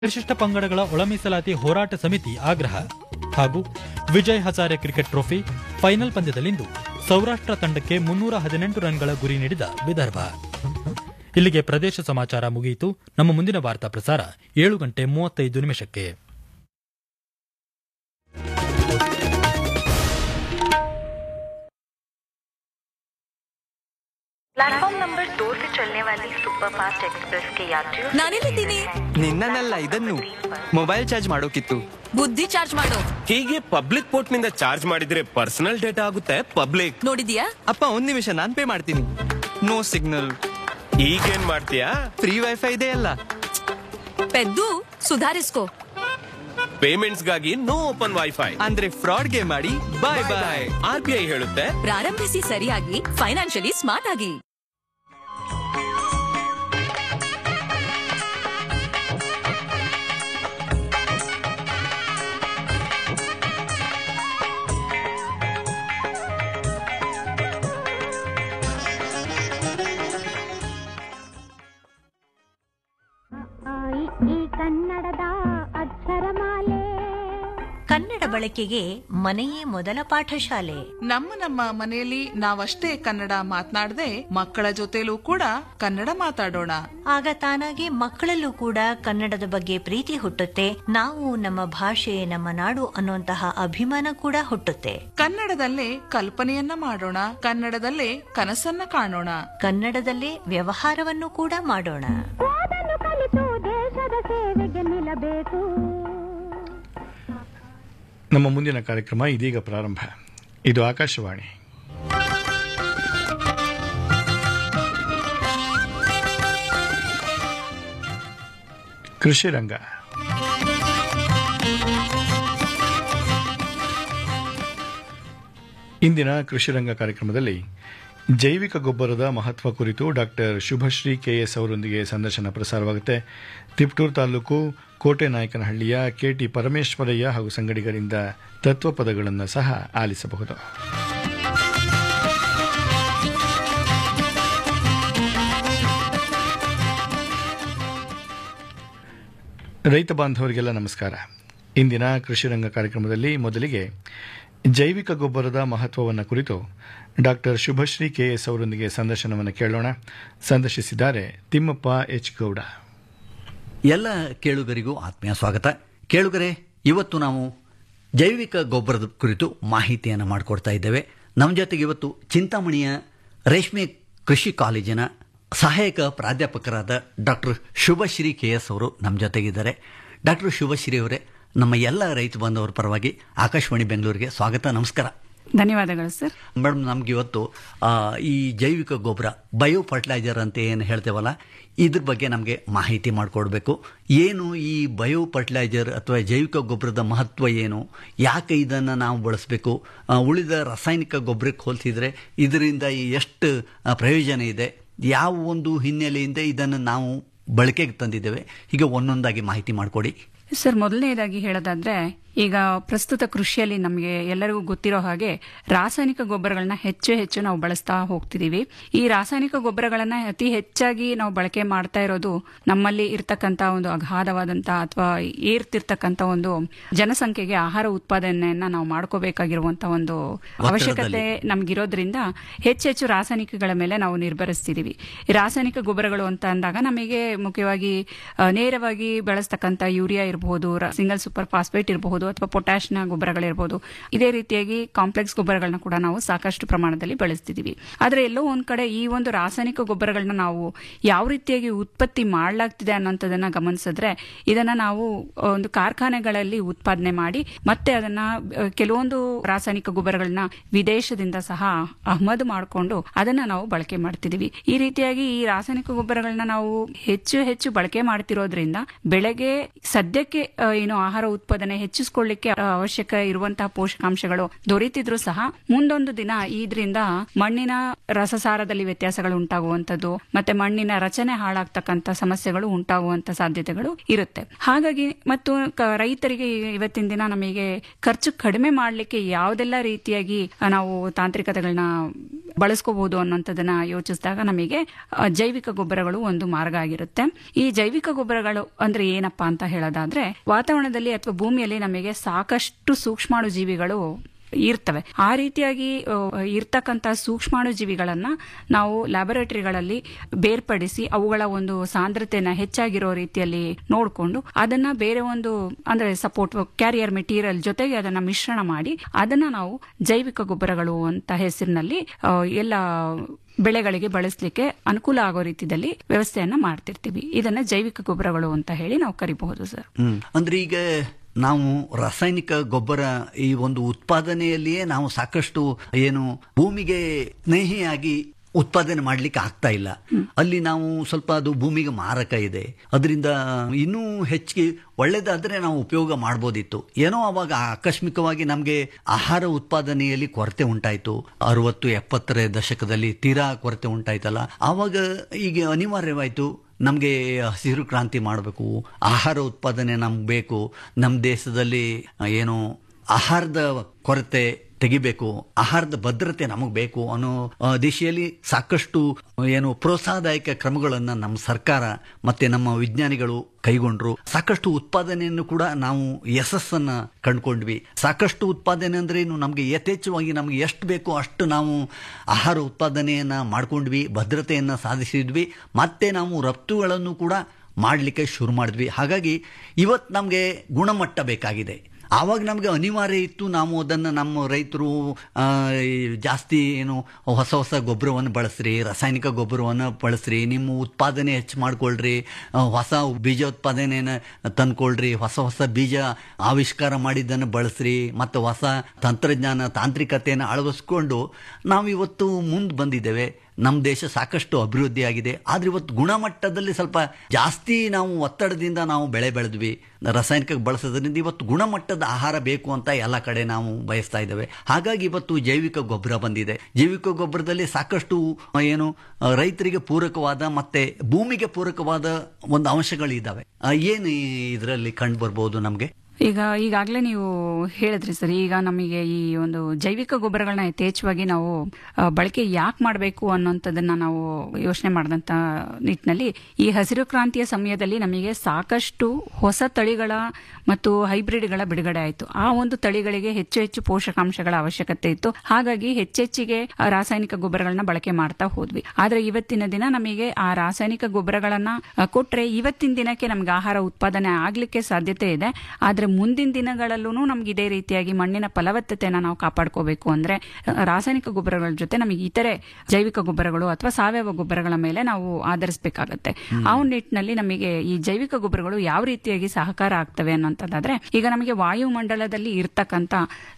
ಪರಿಶಿಷ್ಟ ಪಂಗಡಗಳ ಒಳ ಮೀಸಲಾತಿ ಹೋರಾಟ ಸಮಿತಿ ಆಗ್ರಹ ಹಾಗೂ Vijay Hazare cricket trophy final ಪಂದ್ಯದಲ್ಲಿಂದು ಸೌರಾಷ್ಟ್ರ ತಂಡಕ್ಕೆ ಮುನ್ನೂರ ಹದಿನೆಂಟು ರನ್ಗಳ ಗುರಿ ನೀಡಿದ ವಿದರ್ಭ ಇಲ್ಲಿಗೆ ಪ್ರದೇಶ ಸಮಾಚಾರ ಮುಗಿಯಿತು ನಮ್ಮ ಮುಂದಿನ ವಾರ್ತಾ ಪ್ರಸಾರ ಏಳು ಗಂಟೆ ಮೂವತ್ತೈದು ನಿಮಿಷಕ್ಕೆ प्लेटफॉर्म नंबर दो से चलने वाली सुपरफास्ट एक्सप्रेस के यात्रियों से ನಾನೆಲ್ಲಿದ್ದೀನಿ ನಿನ್ನನ್ನೆಲ್ಲ ಇದನ್ನು ಮೊಬೈಲ್ ಚಾರ್ಜ್ ಮಾಡೋಕಿತ್ತು ಬುದ್ಧಿ ಚಾರ್ಜ್ ಮಾಡು ಹೀಗೆ ಪಬ್ಲಿಕ್ ಪೋರ್ಟ್ ನಿಂದ ಚಾರ್ಜ್ ಮಾಡಿದ್ರೆ ಪರ್ಸನಲ್ ಡೇಟಾ ಆಗುತ್ತೆ ಪಬ್ಲಿಕ್ ನೋಡಿದ್ಯಾ ಅಪ್ಪ ಒಂದ್ ನಿಮಿಷ ನಾನ್ ಪೇ ಮಾಡ್ತೀನಿ ನೋ ಸಿಗ್ನಲ್ ಈಗೇನ್ ಮಾಡ್ತೀಯಾ ಫ್ರೀ ವೈಫೈ ಇದೆ ಅಲ್ಲ ಪೆದ್ದು ಸುಧಾರಿಸ್ಕೋ ಪೇಮೆಂಟ್ಸ್ ಗಾಗಿ ನೋ ಓಪನ್ ವೈಫೈ ಅಂದ್ರೆ ಫ್ರಾಡ್ ಗೆ ಮಾಡಿ bye bye R B I ಹೇಳುತ್ತೆ ಪ್ರಾರಂಭಿಸಿ ಸರಿಯಾಗಿ ಫೈನಾನ್ಷಿಯಲಿ ಸ್ಮಾರ್ಟ್ ಆಗಿ ಆಯಿ ಈ ಕನ್ನಡದ ಅಕ್ಷರಮಾಲೆ ಕನ್ನಡ ಬಳಕೆಗೆ ಮನೆಯೇ ಮೊದಲ ಪಾಠಶಾಲೆ ನಮ್ಮ ನಮ್ಮ ಮನೆಯಲ್ಲಿ ನಾವಷ್ಟೇ ಕನ್ನಡ ಮಾತನಾಡದೆ ಮಕ್ಕಳ ಜೊತೆಲೂ ಕೂಡ ಕನ್ನಡ ಮಾತಾಡೋಣ ಆಗ ತಾನಾಗೆ ಮಕ್ಕಳಲ್ಲೂ ಕೂಡ ಕನ್ನಡದ ಬಗ್ಗೆ ಪ್ರೀತಿ ಹುಟ್ಟುತ್ತೆ ನಾವು ನಮ್ಮ ಭಾಷೆ ನಮ್ಮ ನಾಡು ಅನ್ನುವಂತಹ ಅಭಿಮಾನ ಕೂಡ ಹುಟ್ಟುತ್ತೆ ಕನ್ನಡದಲ್ಲೇ ಕಲ್ಪನೆಯನ್ನ ಮಾಡೋಣ ಕನ್ನಡದಲ್ಲೇ ಕನಸನ್ನ ಕಾಣೋಣ ಕನ್ನಡದಲ್ಲೇ ವ್ಯವಹಾರವನ್ನು ಕೂಡ ಮಾಡೋಣ ಓದಲು ಕಲಿತು ದೇಶದ ಸೇವೆಗೆ ನಿಲ್ಲಬೇಕು ನಮ್ಮ ಮುಂದಿನ ಕಾರ್ಯಕ್ರಮ ಇದೀಗ ಪ್ರಾರಂಭ ಇದು ಆಕಾಶವಾಣಿ ಕೃಷಿ ರಂಗ ಇಂದಿನ ಕೃಷಿ ರಂಗ ಕಾರ್ಯಕ್ರಮದಲ್ಲಿ ಜೈವಿಕ ಗೊಬ್ಬರದ ಮಹತ್ವ ಕುರಿತು ಡಾಕ್ಟರ್ ಶುಭಶ್ರೀ ಕೆಎಸ್ ಅವರೊಂದಿಗೆ ಸಂದರ್ಶನ ಪ್ರಸಾರವಾಗುತ್ತೆ ತಿಪ್ಟೂರು ತಾಲೂಕು ಕೋಟೆ ನಾಯಕನಹಳ್ಳಿಯ ಕೆಟಿ ಪರಮೇಶ್ವರಯ್ಯ ಹಾಗೂ ಸಂಗಡಿಗರಿಂದ ತತ್ವಪದಗಳನ್ನು ಸಹ ಆಲಿಸಬಹುದು ರೈತ ಬಾಂಧವರಿಗೆಲ್ಲ ನಮಸ್ಕಾರ ಇಂದಿನ ಕೃಷಿ ರಂಗ ಕಾರ್ಯಕ್ರಮದಲ್ಲಿ ಮೊದಲಿಗೆ ಜೈವಿಕ ಗೊಬ್ಬರದ ಮಹತ್ವವನ್ನು ಕುರಿತು ಡಾಕ್ಟರ್ ಶುಭಶ್ರೀ ಕೆಎಸ್ ಅವರೊಂದಿಗೆ ಸಂದರ್ಶನವನ್ನು ಕೇಳೋಣ ಸಂದರ್ಶಿಸಿದ್ದಾರೆ ತಿಮ್ಮಪ್ಪ ಎಚ್ ಗೌಡ ಎಲ್ಲ ಕೇಳುಗರಿಗೂ ಆತ್ಮೀಯ ಸ್ವಾಗತ ಕೇಳುಗರೆ ಇವತ್ತು ನಾವು ಜೈವಿಕ ಗೊಬ್ಬರದ ಕುರಿತು ಮಾಹಿತಿಯನ್ನು ಮಾಡಿಕೊಡ್ತಾ ಇದ್ದೇವೆ ನಮ್ಮ ಜೊತೆಗೆ ಇವತ್ತು ಚಿಂತಾಮಣಿಯ ರೇಷ್ಮೆ ಕೃಷಿ ಕಾಲೇಜಿನ ಸಹಾಯಕ ಪ್ರಾಧ್ಯಾಪಕರಾದ ಡಾಕ್ಟರ್ ಶುಭಶ್ರೀ ಕೆ ಎಸ್ ಅವರು ನಮ್ಮ ಜೊತೆಗಿದ್ದಾರೆ ಡಾಕ್ಟರ್ ಶುಭಶ್ರೀ ಅವರೇ ನಮ್ಮ ಎಲ್ಲ ರೈತ ಬಾಂಧವರ ಪರವಾಗಿ ಆಕಾಶವಾಣಿ ಬೆಂಗಳೂರಿಗೆ ಸ್ವಾಗತ ನಮಸ್ಕಾರ ಧನ್ಯವಾದಗಳು ಸರ್ ಮೇಡಮ್ ನಮ್ಗೆ ಇವತ್ತು ಆ, ಈ ಜೈವಿಕ ಗೊಬ್ಬರ ಬಯೋ ಫರ್ಟಿಲೈಸರ್ ಅಂತ ಏನು ಹೇಳ್ತೇವಲ್ಲ ಇದ್ರ ಬಗ್ಗೆ ನಮಗೆ ಮಾಹಿತಿ ಮಾಡಿಕೊಡ್ಬೇಕು ಏನು ಈ ಬಯೋ ಫರ್ಟಿಲೈಸರ್ ಅಥವಾ ಜೈವಿಕ ಗೊಬ್ಬರದ ಮಹತ್ವ ಏನು ಯಾಕೆ ಇದನ್ನು ನಾವು ಬಳಸಬೇಕು ಆ, ಉಳಿದ ರಾಸಾಯನಿಕ ಗೊಬ್ಬರಕ್ಕೆ ಹೋಲಿಸಿದರೆ ಇದರಿಂದ ಎಷ್ಟು ಆ, ಪ್ರಯೋಜನ ಇದೆ ಯಾವ ಒಂದು ಹಿನ್ನೆಲೆಯಿಂದ ಇದನ್ನು ನಾವು ಬಳಕೆಗೆ ತಂದಿದ್ದೇವೆ ಹೀಗೆ ಒಂದೊಂದಾಗಿ ಮಾಹಿತಿ ಮಾಡಿಕೊಡಿ ಸರ್ ಮೊದಲನೇದಾಗಿ ಹೇಳೋದಾದ್ರೆ ಈಗ ಪ್ರಸ್ತುತ ಕೃಷಿಯಲ್ಲಿ ನಮಗೆ ಎಲ್ಲರಿಗೂ ಗೊತ್ತಿರೋ ಹಾಗೆ ರಾಸಾಯನಿಕ ಗೊಬ್ಬರಗಳನ್ನ ಹೆಚ್ಚು ಹೆಚ್ಚು ನಾವು ಬಳಸ್ತಾ ಹೋಗ್ತಿದೀವಿ ಈ ರಾಸಾಯನಿಕ ಗೊಬ್ಬರಗಳನ್ನ ಅತಿ ಹೆಚ್ಚಾಗಿ ನಾವು ಬಳಕೆ ಮಾಡ್ತಾ ಇರೋದು ನಮ್ಮಲ್ಲಿ ಇರ್ತಕ್ಕಂತ ಒಂದು ಅಗಾಧವಾದಂತ ಅಥವಾ ಏರ್ತಿರ್ತಕ್ಕಂತ ಒಂದು ಜನಸಂಖ್ಯೆಗೆ ಆಹಾರ ಉತ್ಪಾದನೆಯನ್ನ ನಾವು ಮಾಡ್ಕೋಬೇಕಾಗಿರುವಂತ ಒಂದು ಅವಶ್ಯಕತೆ ನಮ್ಗಿರೋದ್ರಿಂದ ಹೆಚ್ಚೆಚ್ಚು ರಾಸಾಯನಿಕಗಳ ಮೇಲೆ ನಾವು ನಿರ್ಭರಿಸ್ತಿದೀವಿ ಈ ರಾಸಾಯನಿಕ ಗೊಬ್ಬರಗಳು ಅಂತ ಅಂದಾಗ ನಮಗೆ ಮುಖ್ಯವಾಗಿ ಆ, ನೇರವಾಗಿ ಬೆಳೆಸ್ತಕ್ಕಂಥ ಯೂರಿಯಾ ಇರಬಹುದು ಸಿಂಗಲ್ ಸೂಪರ್ ಫಾಸ್ಫೇಟ್ ಇರಬಹುದು ಅಥವಾ ಪೊಟ್ಯಾಶ್ನ ಗೊಬ್ಬರಗಳಿರಬಹುದು ಇದೇ ರೀತಿಯಾಗಿ ಕಾಂಪ್ಲೆಕ್ಸ್ ಗೊಬ್ಬರಗಳನ್ನ ಕೂಡ ನಾವು ಸಾಕಷ್ಟು ಪ್ರಮಾಣದಲ್ಲಿ ಬಳಸ್ತಿದೀವಿ ಆದ್ರೆ ಎಲ್ಲೋ ಒಂದ್ ಕಡೆ ಈ ಒಂದು ರಾಸಾಯನಿಕ ಗೊಬ್ಬರಗಳನ್ನ ನಾವು ಯಾವ ರೀತಿಯಾಗಿ ಉತ್ಪತ್ತಿ ಮಾಡಲಾಗ್ತಿದೆ ಅನ್ನೋಂಥದನ್ನ ಗಮನಿಸಿದ್ರೆ ಇದನ್ನ ನಾವು ಒಂದು ಕಾರ್ಖಾನೆಗಳಲ್ಲಿ ಉತ್ಪಾದನೆ ಮಾಡಿ ಮತ್ತೆ ಅದನ್ನ ಆ, ಕೆಲವೊಂದು ರಾಸಾಯನಿಕ ಗೊಬ್ಬರಗಳನ್ನ ವಿದೇಶದಿಂದ ಸಹ ಆಮದು ಮಾಡಿಕೊಂಡು ಅದನ್ನ ನಾವು ಬಳಕೆ ಮಾಡ್ತಿದೀವಿ ಈ ರೀತಿಯಾಗಿ ಈ ರಾಸಾಯನಿಕ ಗೊಬ್ಬರಗಳನ್ನ ನಾವು ಹೆಚ್ಚು ಹೆಚ್ಚು ಬಳಕೆ ಮಾಡ್ತಿರೋದ್ರಿಂದ ಬೆಳೆಗೆ ಸದ್ಯಕ್ಕೆ ಆ, ಏನು ಆಹಾರ ಉತ್ಪಾದನೆ ಹೆಚ್ಚಿಸ್ಕೊಳ್ಳಿಕ್ಕೆ ಆ, ಅವಶ್ಯಕ ಇರುವಂತಹ ಪೋಷಕಾಂಶಗಳು ದೊರೆತಿದ್ರು ಸಹ ಮುಂದೊಂದು ದಿನ ಇದರಿಂದ ಮಣ್ಣಿನ ರಸಸಾರದಲ್ಲಿ ವ್ಯತ್ಯಾಸಗಳು ಉಂಟಾಗುವಂತದ್ದು ಮತ್ತೆ ಮಣ್ಣಿನ ರಚನೆ ಹಾಳಾಗ್ತಕ್ಕಂತ ಸಮಸ್ಯೆಗಳು ಉಂಟಾಗುವಂತ ಸಾಧ್ಯತೆಗಳು ಇರುತ್ತೆ ಹಾಗಾಗಿ ಮತ್ತು ಕ- ರೈತರಿಗೆ ಇವತ್ತಿನ ದಿನ ನಮಗೆ ಖರ್ಚು ಕಡಿಮೆ ಮಾಡಲಿಕ್ಕೆ ಯಾವುದೆಲ್ಲ ರೀತಿಯಾಗಿ ನಾವು ತಾಂತ್ರಿಕತೆಗಳನ್ನ ಬಳಸ್ಕೋಬಹುದು ಅನ್ನೋಂಥದ್ದನ್ನ ಯೋಚಿಸಿದಾಗ ನಮಗೆ ಆ, ಜೈವಿಕ ಗೊಬ್ಬರಗಳು ಒಂದು ಮಾರ್ಗ ಆಗಿರುತ್ತೆ ಈ ಜೈವಿಕ ಗೊಬ್ಬರಗಳು ಅಂದ್ರೆ ಏನಪ್ಪಾ ಅಂತ ಹೇಳೋದಾದ್ರೆ ವಾತಾವರಣದಲ್ಲಿ ಅಥವಾ ಭೂಮಿಯಲ್ಲಿ ನಮಗೆ ಸಾಕಷ್ಟು ಸೂಕ್ಷ್ಮಾಣು ಜೀವಿಗಳು ಇರ್ತವೆ ಆ ರೀತಿಯಾಗಿ ಆ, ಇರ್ತಕ್ಕಂಥ ಸೂಕ್ಷ್ಮಾಣು ಜೀವಿಗಳನ್ನ ನಾವು ಲ್ಯಾಬೊರೇಟರಿಗಳಲ್ಲಿ ಬೇರ್ಪಡಿಸಿ ಅವುಗಳ ಒಂದು ಸಾಂದ್ರತೆನ ಹೆಚ್ಚಾಗಿರೋ ರೀತಿಯಲ್ಲಿ ನೋಡಿಕೊಂಡು ಅದನ್ನ ಬೇರೆ ಒಂದು ಅಂದ್ರೆ ಸಪೋರ್ಟ್ ಕ್ಯಾರಿಯರ್ ಮೆಟೀರಿಯಲ್ ಜೊತೆಗೆ ಅದನ್ನ ಮಿಶ್ರಣ ಮಾಡಿ ಅದನ್ನ ನಾವು ಜೈವಿಕ ಗೊಬ್ಬರಗಳು ಅಂತ ಹೆಸರಿನಲ್ಲಿ ಆ, ಎಲ್ಲ ಬೆಳೆಗಳಿಗೆ ಬಳಸಲಿಕ್ಕೆ ಅನುಕೂಲ ಆಗೋ ರೀತಿಯಲ್ಲಿ ವ್ಯವಸ್ಥೆಯನ್ನ ಮಾಡ್ತಿರ್ತೀವಿ ಇದನ್ನ ಜೈವಿಕ ಗೊಬ್ಬರಗಳು ಅಂತ ಹೇಳಿ ನಾವು ಕರಿಬಹುದು ಸರ್ ಹ್ಮ್ ಅಂದ್ರೆ ಈಗ ನಾವು ರಾಸಾಯನಿಕ ಗೊಬ್ಬರ ಈ ಒಂದು ಉತ್ಪಾದನೆಯಲ್ಲಿಯೇ ನಾವು ಸಾಕಷ್ಟು ಏನು ಭೂಮಿಗೆ ಸ್ನೇಹಿಯಾಗಿ ಉತ್ಪಾದನೆ ಮಾಡ್ಲಿಕ್ಕೆ ಆಗ್ತಾ ಇಲ್ಲ ಅಲ್ಲಿ ನಾವು ಸ್ವಲ್ಪ ಅದು ಭೂಮಿಗೆ ಮಾರಕ ಇದೆ ಅದರಿಂದ ಇನ್ನೂ ಹೆಚ್ಚಿಗೆ ಒಳ್ಳೇದಾದ್ರೆ ನಾವು ಉಪಯೋಗ ಮಾಡ್ಬೋದಿತ್ತು ಏನೋ ಅವಾಗ ಆಕಸ್ಮಿಕವಾಗಿ ನಮಗೆ ಆಹಾರ ಉತ್ಪಾದನೆಯಲ್ಲಿ ಕೊರತೆ ಉಂಟಾಯ್ತು ಅರವತ್ತು ಎಪ್ಪತ್ತರ ದಶಕದಲ್ಲಿ ತೀರಾ ಕೊರತೆ ಉಂಟಾಯ್ತಲ್ಲ ಆವಾಗ ಈಗ ಅನಿವಾರ್ಯವಾಯ್ತು ನಮಗೆ ಹಸಿರು ಕ್ರಾಂತಿ ಮಾಡಬೇಕು ಆಹಾರ ಉತ್ಪಾದನೆ ನಮ್ಗೆ ಬೇಕು ನಮ್ಮ ದೇಶದಲ್ಲಿ ಏನು ಆಹಾರದ ಕೊರತೆ ತೆಗಿಬೇಕು ಆಹಾರದ ಭದ್ರತೆ ನಮಗೆ ಬೇಕು ಅನ್ನೋ ಆ, ದಿಶೆಯಲ್ಲಿ ಸಾಕಷ್ಟು ಏನು ಪ್ರೋತ್ಸಾಹದಾಯಕ ಕ್ರಮಗಳನ್ನು ನಮ್ಮ ಸರ್ಕಾರ ಮತ್ತೆ ನಮ್ಮ ವಿಜ್ಞಾನಿಗಳು ಕೈಗೊಂಡ್ರು ಸಾಕಷ್ಟು ಉತ್ಪಾದನೆಯನ್ನು ಕೂಡ ನಾವು ಯಶಸ್ಸನ್ನ ಕಂಡುಕೊಂಡ್ವಿ ಸಾಕಷ್ಟು ಉತ್ಪಾದನೆ ಅಂದ್ರೆ ಏನು ನಮಗೆ ಯಥೇಚ್ಛವಾಗಿ ನಮಗೆ ಎಷ್ಟು ಬೇಕೋ ಅಷ್ಟು ನಾವು ಆಹಾರ ಉತ್ಪಾದನೆಯನ್ನ ಮಾಡ್ಕೊಂಡ್ವಿ ಭದ್ರತೆಯನ್ನ ಸಾಧಿಸಿದ್ವಿ ಮತ್ತೆ ನಾವು ರಫ್ತುಗಳನ್ನು ಕೂಡ ಮಾಡಲಿಕ್ಕೆ ಶುರು ಮಾಡಿದ್ವಿ ಹಾಗಾಗಿ ಇವತ್ತು ನಮಗೆ ಗುಣಮಟ್ಟ ಬೇಕಾಗಿದೆ ಆವಾಗ ನಮಗೆ ಅನಿವಾರ್ಯ ಇತ್ತು ನಾವು ಅದನ್ನು ನಮ್ಮ ರೈತರು ಆ, ಈ ಜಾಸ್ತಿ ಏನು ಹೊಸ ಹೊಸ ಗೊಬ್ಬರವನ್ನು ಬಳಸ್ರಿ ರಾಸಾಯನಿಕ ಗೊಬ್ಬರವನ್ನು ಬಳಸ್ರಿ ನಿಮ್ಮ ಉತ್ಪಾದನೆ ಹೆಚ್ಚು ಮಾಡ್ಕೊಳ್ರಿ ಆ, ಹೊಸ ಬೀಜೋತ್ಪಾದನೆಯನ್ನು ತಂದ್ಕೊಳ್ರಿ ಹೊಸ ಹೊಸ ಬೀಜ ಆವಿಷ್ಕಾರ ಮಾಡಿದ್ದನ್ನು ಬಳಸ್ರಿ ಮತ್ತು ಹೊಸ ತಂತ್ರಜ್ಞಾನ ತಾಂತ್ರಿಕತೆಯನ್ನು ಅಳವಡಿಸ್ಕೊಂಡು ನಾವು ಇವತ್ತು ಮುಂದೆ ಬಂದಿದ್ದೇವೆ ನಮ್ಮ ದೇಶ ಸಾಕಷ್ಟು ಅಭಿವೃದ್ಧಿ ಆಗಿದೆ ಆದ್ರೆ ಇವತ್ತು ಗುಣಮಟ್ಟದಲ್ಲಿ ಸ್ವಲ್ಪ ಜಾಸ್ತಿ ನಾವು ಒತ್ತಡದಿಂದ ನಾವು ಬೆಳೆ ಬೆಳೆದ್ವಿ ರಾಸಾಯನಿಕ ಬಳಸೋದ್ರಿಂದ ಇವತ್ತು ಗುಣಮಟ್ಟದ ಆಹಾರ ಬೇಕು ಅಂತ ಎಲ್ಲ ಕಡೆ ನಾವು ಬಯಸ್ತಾ ಇದ್ದೇವೆ ಹಾಗಾಗಿ ಇವತ್ತು ಜೈವಿಕ ಗೊಬ್ಬರ ಬಂದಿದೆ ಜೈವಿಕ ಗೊಬ್ಬರದಲ್ಲಿ ಸಾಕಷ್ಟು ಆ, ಏನು ಆ, ರೈತರಿಗೆ ಪೂರಕವಾದ ಮತ್ತೆ ಭೂಮಿಗೆ ಪೂರಕವಾದ ಒಂದು ಅಂಶಗಳಿದ್ದಾವೆ ಆ, ಏನು ಇದರಲ್ಲಿ ಕಂಡು ಬರ್ಬೋದು ನಮಗೆ ಈಗ ಈಗಾಗಲೇ ನೀವು ಹೇಳಿದ್ರಿ ಸರ್ ಈಗ ನಮಗೆ ಈ ಒಂದು ಜೈವಿಕ ಗೊಬ್ಬರಗಳನ್ನ ಯಥೇಚ್ಛವಾಗಿ ನಾವು ಆ, ಬಳಕೆ ಯಾಕೆ ಮಾಡಬೇಕು ಅನ್ನೋಂಥದ್ದನ್ನ ನಾವು ಯೋಚನೆ ಮಾಡಿದಂಥ ನಿಟ್ಟಿನಲ್ಲಿ ಈ ಹಸಿರು ಕ್ರಾಂತಿಯ ಸಮಯದಲ್ಲಿ ನಮಗೆ ಸಾಕಷ್ಟು ಹೊಸ ತಳಿಗಳ ಮತ್ತು ಹೈಬ್ರಿಡ್ಗಳ ಬಿಡುಗಡೆ ಆಯಿತು ಆ ಒಂದು ತಳಿಗಳಿಗೆ ಹೆಚ್ಚು ಹೆಚ್ಚು ಪೋಷಕಾಂಶಗಳ ಅವಶ್ಯಕತೆ ಇತ್ತು ಹಾಗಾಗಿ ಹೆಚ್ಚೆಚ್ಚಿಗೆ ಆ ರಾಸಾಯನಿಕ ಗೊಬ್ಬರಗಳನ್ನ ಬಳಕೆ ಮಾಡ್ತಾ ಹೋದ್ವಿ ಆದ್ರೆ ಇವತ್ತಿನ ದಿನ ನಮಗೆ ಆ ರಾಸಾಯನಿಕ ಗೊಬ್ಬರಗಳನ್ನ ಆ, ಕೊಟ್ರೆ ಇವತ್ತಿನ ದಿನಕ್ಕೆ ನಮ್ಗೆ ಆಹಾರ ಉತ್ಪಾದನೆ ಆಗ್ಲಿಕ್ಕೆ ಸಾಧ್ಯತೆ ಇದೆ ಆದ್ರೆ ಮುಂದಿನ ದಿನಗಳಲ್ಲೂ ನಮ್ಗೆ ಇದೇ ರೀತಿಯಾಗಿ ಮಣ್ಣಿನ ಫಲವತ್ತತೆಯನ್ನ ನಾವು ಕಾಪಾಡ್ಕೋಬೇಕು ಅಂದ್ರೆ ಆ, ರಾಸಾಯನಿಕ ಗೊಬ್ಬರಗಳ ಜೊತೆ ನಮಗೆ ಇತರೆ ಜೈವಿಕ ಗೊಬ್ಬರಗಳು ಅಥವಾ ಸಾವಯವ ಗೊಬ್ಬರಗಳ ಮೇಲೆ ನಾವು ಆಧರಿಸಬೇಕಾಗತ್ತೆ ಆ ಒಂದು ನಿಟ್ಟಿನಲ್ಲಿ ನಮಗೆ ಈ ಜೈವಿಕ ಗೊಬ್ಬರಗಳು ಯಾವ ರೀತಿಯಾಗಿ ಸಹಕಾರ ಆಗ್ತವೆ ಅನ್ನೋಂಥದ್ದಾದ್ರೆ ಈಗ ನಮಗೆ ವಾಯುಮಂಡಲದಲ್ಲಿ ಇರ್ತಕ್ಕಂಥ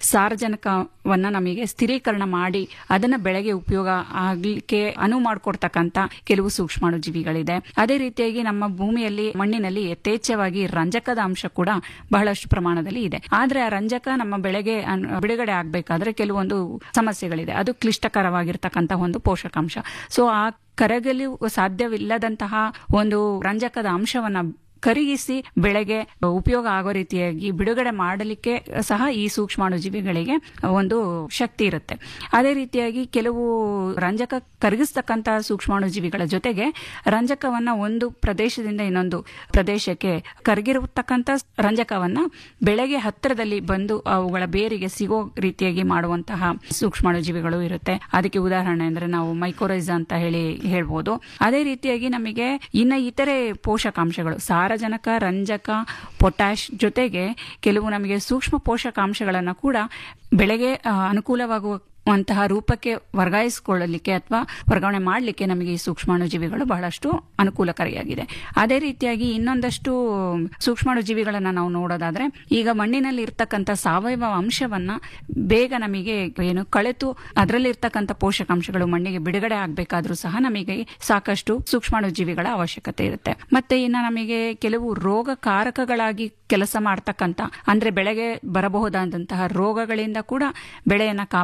ಸಾರಜನಕವನ್ನ ನಮಗೆ ಸ್ಥಿರೀಕರಣ ಮಾಡಿ ಅದನ್ನ ಬೆಳೆಗೆ ಉಪಯೋಗ ಆಗ್ಲಿಕ್ಕೆ ಅನುವು ಮಾಡಿಕೊಡ್ತಕ್ಕಂಥ ಕೆಲವು ಸೂಕ್ಷ್ಮಾಣು ಜೀವಿಗಳಿದೆ ಅದೇ ರೀತಿಯಾಗಿ ನಮ್ಮ ಭೂಮಿಯಲ್ಲಿ ಮಣ್ಣಿನಲ್ಲಿ ಯಥೇಚ್ಛವಾಗಿ ರಂಜಕದ ಅಂಶ ಕೂಡ ಬಹಳಷ್ಟು ಪ್ರಮಾಣದಲ್ಲಿ ಇದೆ ಆದ್ರೆ ಆ ರಂಜಕ ನಮ್ಮ ಬೆಳೆಗೆ ಅನ್- ಬಿಡುಗಡೆ ಆಗ್ಬೇಕಾದ್ರೆ ಕೆಲವೊಂದು ಸಮಸ್ಯೆಗಳಿದೆ ಅದು ಕ್ಲಿಷ್ಟಕರವಾಗಿರ್ತಕ್ಕಂಥ ಒಂದು ಪೋಷಕಾಂಶ ಸೊ ಆ ಕರಗಲು ಸಾಧ್ಯವಿಲ್ಲದಂತಹ ಒಂದು ರಂಜಕದ ಅಂಶವನ್ನ ಕರಗಿಸಿ ಬೆಳೆಗೆ ಉಪಯೋಗ ಆಗೋ ರೀತಿಯಾಗಿ ಬಿಡುಗಡೆ ಮಾಡಲಿಕ್ಕೆ ಸಹ ಈ ಸೂಕ್ಷ್ಮಾಣು ಜೀವಿಗಳಿಗೆ ಒಂದು ಶಕ್ತಿ ಇರುತ್ತೆ ಅದೇ ರೀತಿಯಾಗಿ ಕೆಲವು ರಂಜಕ ಕರಗಿಸ್ತಕ್ಕಂಥ ಸೂಕ್ಷ್ಮಾಣು ಜೀವಿಗಳ ಜೊತೆಗೆ ರಂಜಕವನ್ನ ಒಂದು ಪ್ರದೇಶದಿಂದ ಇನ್ನೊಂದು ಪ್ರದೇಶಕ್ಕೆ ಕರಗಿರತಕ್ಕಂಥ ರಂಜಕವನ್ನ ಬೆಳೆಗೆ ಹತ್ತಿರದಲ್ಲಿ ಬಂದು ಅವುಗಳ ಬೇರಿಗೆ ಸಿಗೋ ರೀತಿಯಾಗಿ ಮಾಡುವಂತಹ ಸೂಕ್ಷ್ಮಾಣು ಜೀವಿಗಳು ಇರುತ್ತೆ ಅದಕ್ಕೆ ಉದಾಹರಣೆ ಅಂದ್ರೆ ನಾವು ಮೈಕೋರೈಸ್ ಅಂತ ಹೇಳಿ ಹೇಳ್ಬೋದು ಅದೇ ರೀತಿಯಾಗಿ ನಮಗೆ ಇನ್ನ ಇತರೆ ಪೋಷಕಾಂಶಗಳು ಸಾರಜನಕ ರಂಜಕ ಪೊಟ್ಯಾಶ್ ಜೊತೆಗೆ ಕೆಲವು ನಮಗೆ ಸೂಕ್ಷ್ಮ ಪೋಷಕಾಂಶಗಳನ್ನು ಕೂಡ ಬೆಳೆಗೆ ಆ, ಅನುಕೂಲವಾಗುವಂತಹ ರೂಪಕ್ಕೆ ವರ್ಗಾಯಿಸಿಕೊಳ್ಳಲಿಕ್ಕೆ ಅಥವಾ ವರ್ಗಾವಣೆ ಮಾಡಲಿಕ್ಕೆ ನಮಗೆ ಈ ಸೂಕ್ಷ್ಮಾಣು ಜೀವಿಗಳು ಬಹಳಷ್ಟು ಅನುಕೂಲಕಾರಿಯಾಗಿದೆ ಅದೇ ರೀತಿಯಾಗಿ ಇನ್ನೊಂದಷ್ಟು ಸೂಕ್ಷ್ಮಾಣು ಜೀವಿಗಳನ್ನ ನಾವು ನೋಡೋದಾದ್ರೆ ಈಗ ಮಣ್ಣಿನಲ್ಲಿ ಇರ್ತಕ್ಕಂಥ ಸಾವಯವ ಅಂಶವನ್ನ ಬೇಗ ನಮಗೆ ಏನು ಕಳೆತು ಅದರಲ್ಲಿ ಇರ್ತಕ್ಕಂಥ ಪೋಷಕಾಂಶಗಳು ಮಣ್ಣಿಗೆ ಬಿಡುಗಡೆ ಆಗಬೇಕಾದ್ರೂ ಸಹ ನಮಗೆ ಸಾಕಷ್ಟು ಸೂಕ್ಷ್ಮಾಣು ಜೀವಿಗಳ ಅವಶ್ಯಕತೆ ಇರುತ್ತೆ ಮತ್ತೆ ಇನ್ನು ನಮಗೆ ಕೆಲವು ರೋಗ ಕಾರಕಗಳಾಗಿ ಕೆಲಸ ಮಾಡ್ತಕ್ಕಂಥ ಅಂದ್ರೆ ಬೆಳೆಗೆ ಬರಬಹುದಾದಂತಹ ರೋಗಗಳಿಂದ ಕೂಡ ಬೆಳೆಯನ್ನ ಕಾಪಾಡ್ತಕ್ಕಂಥ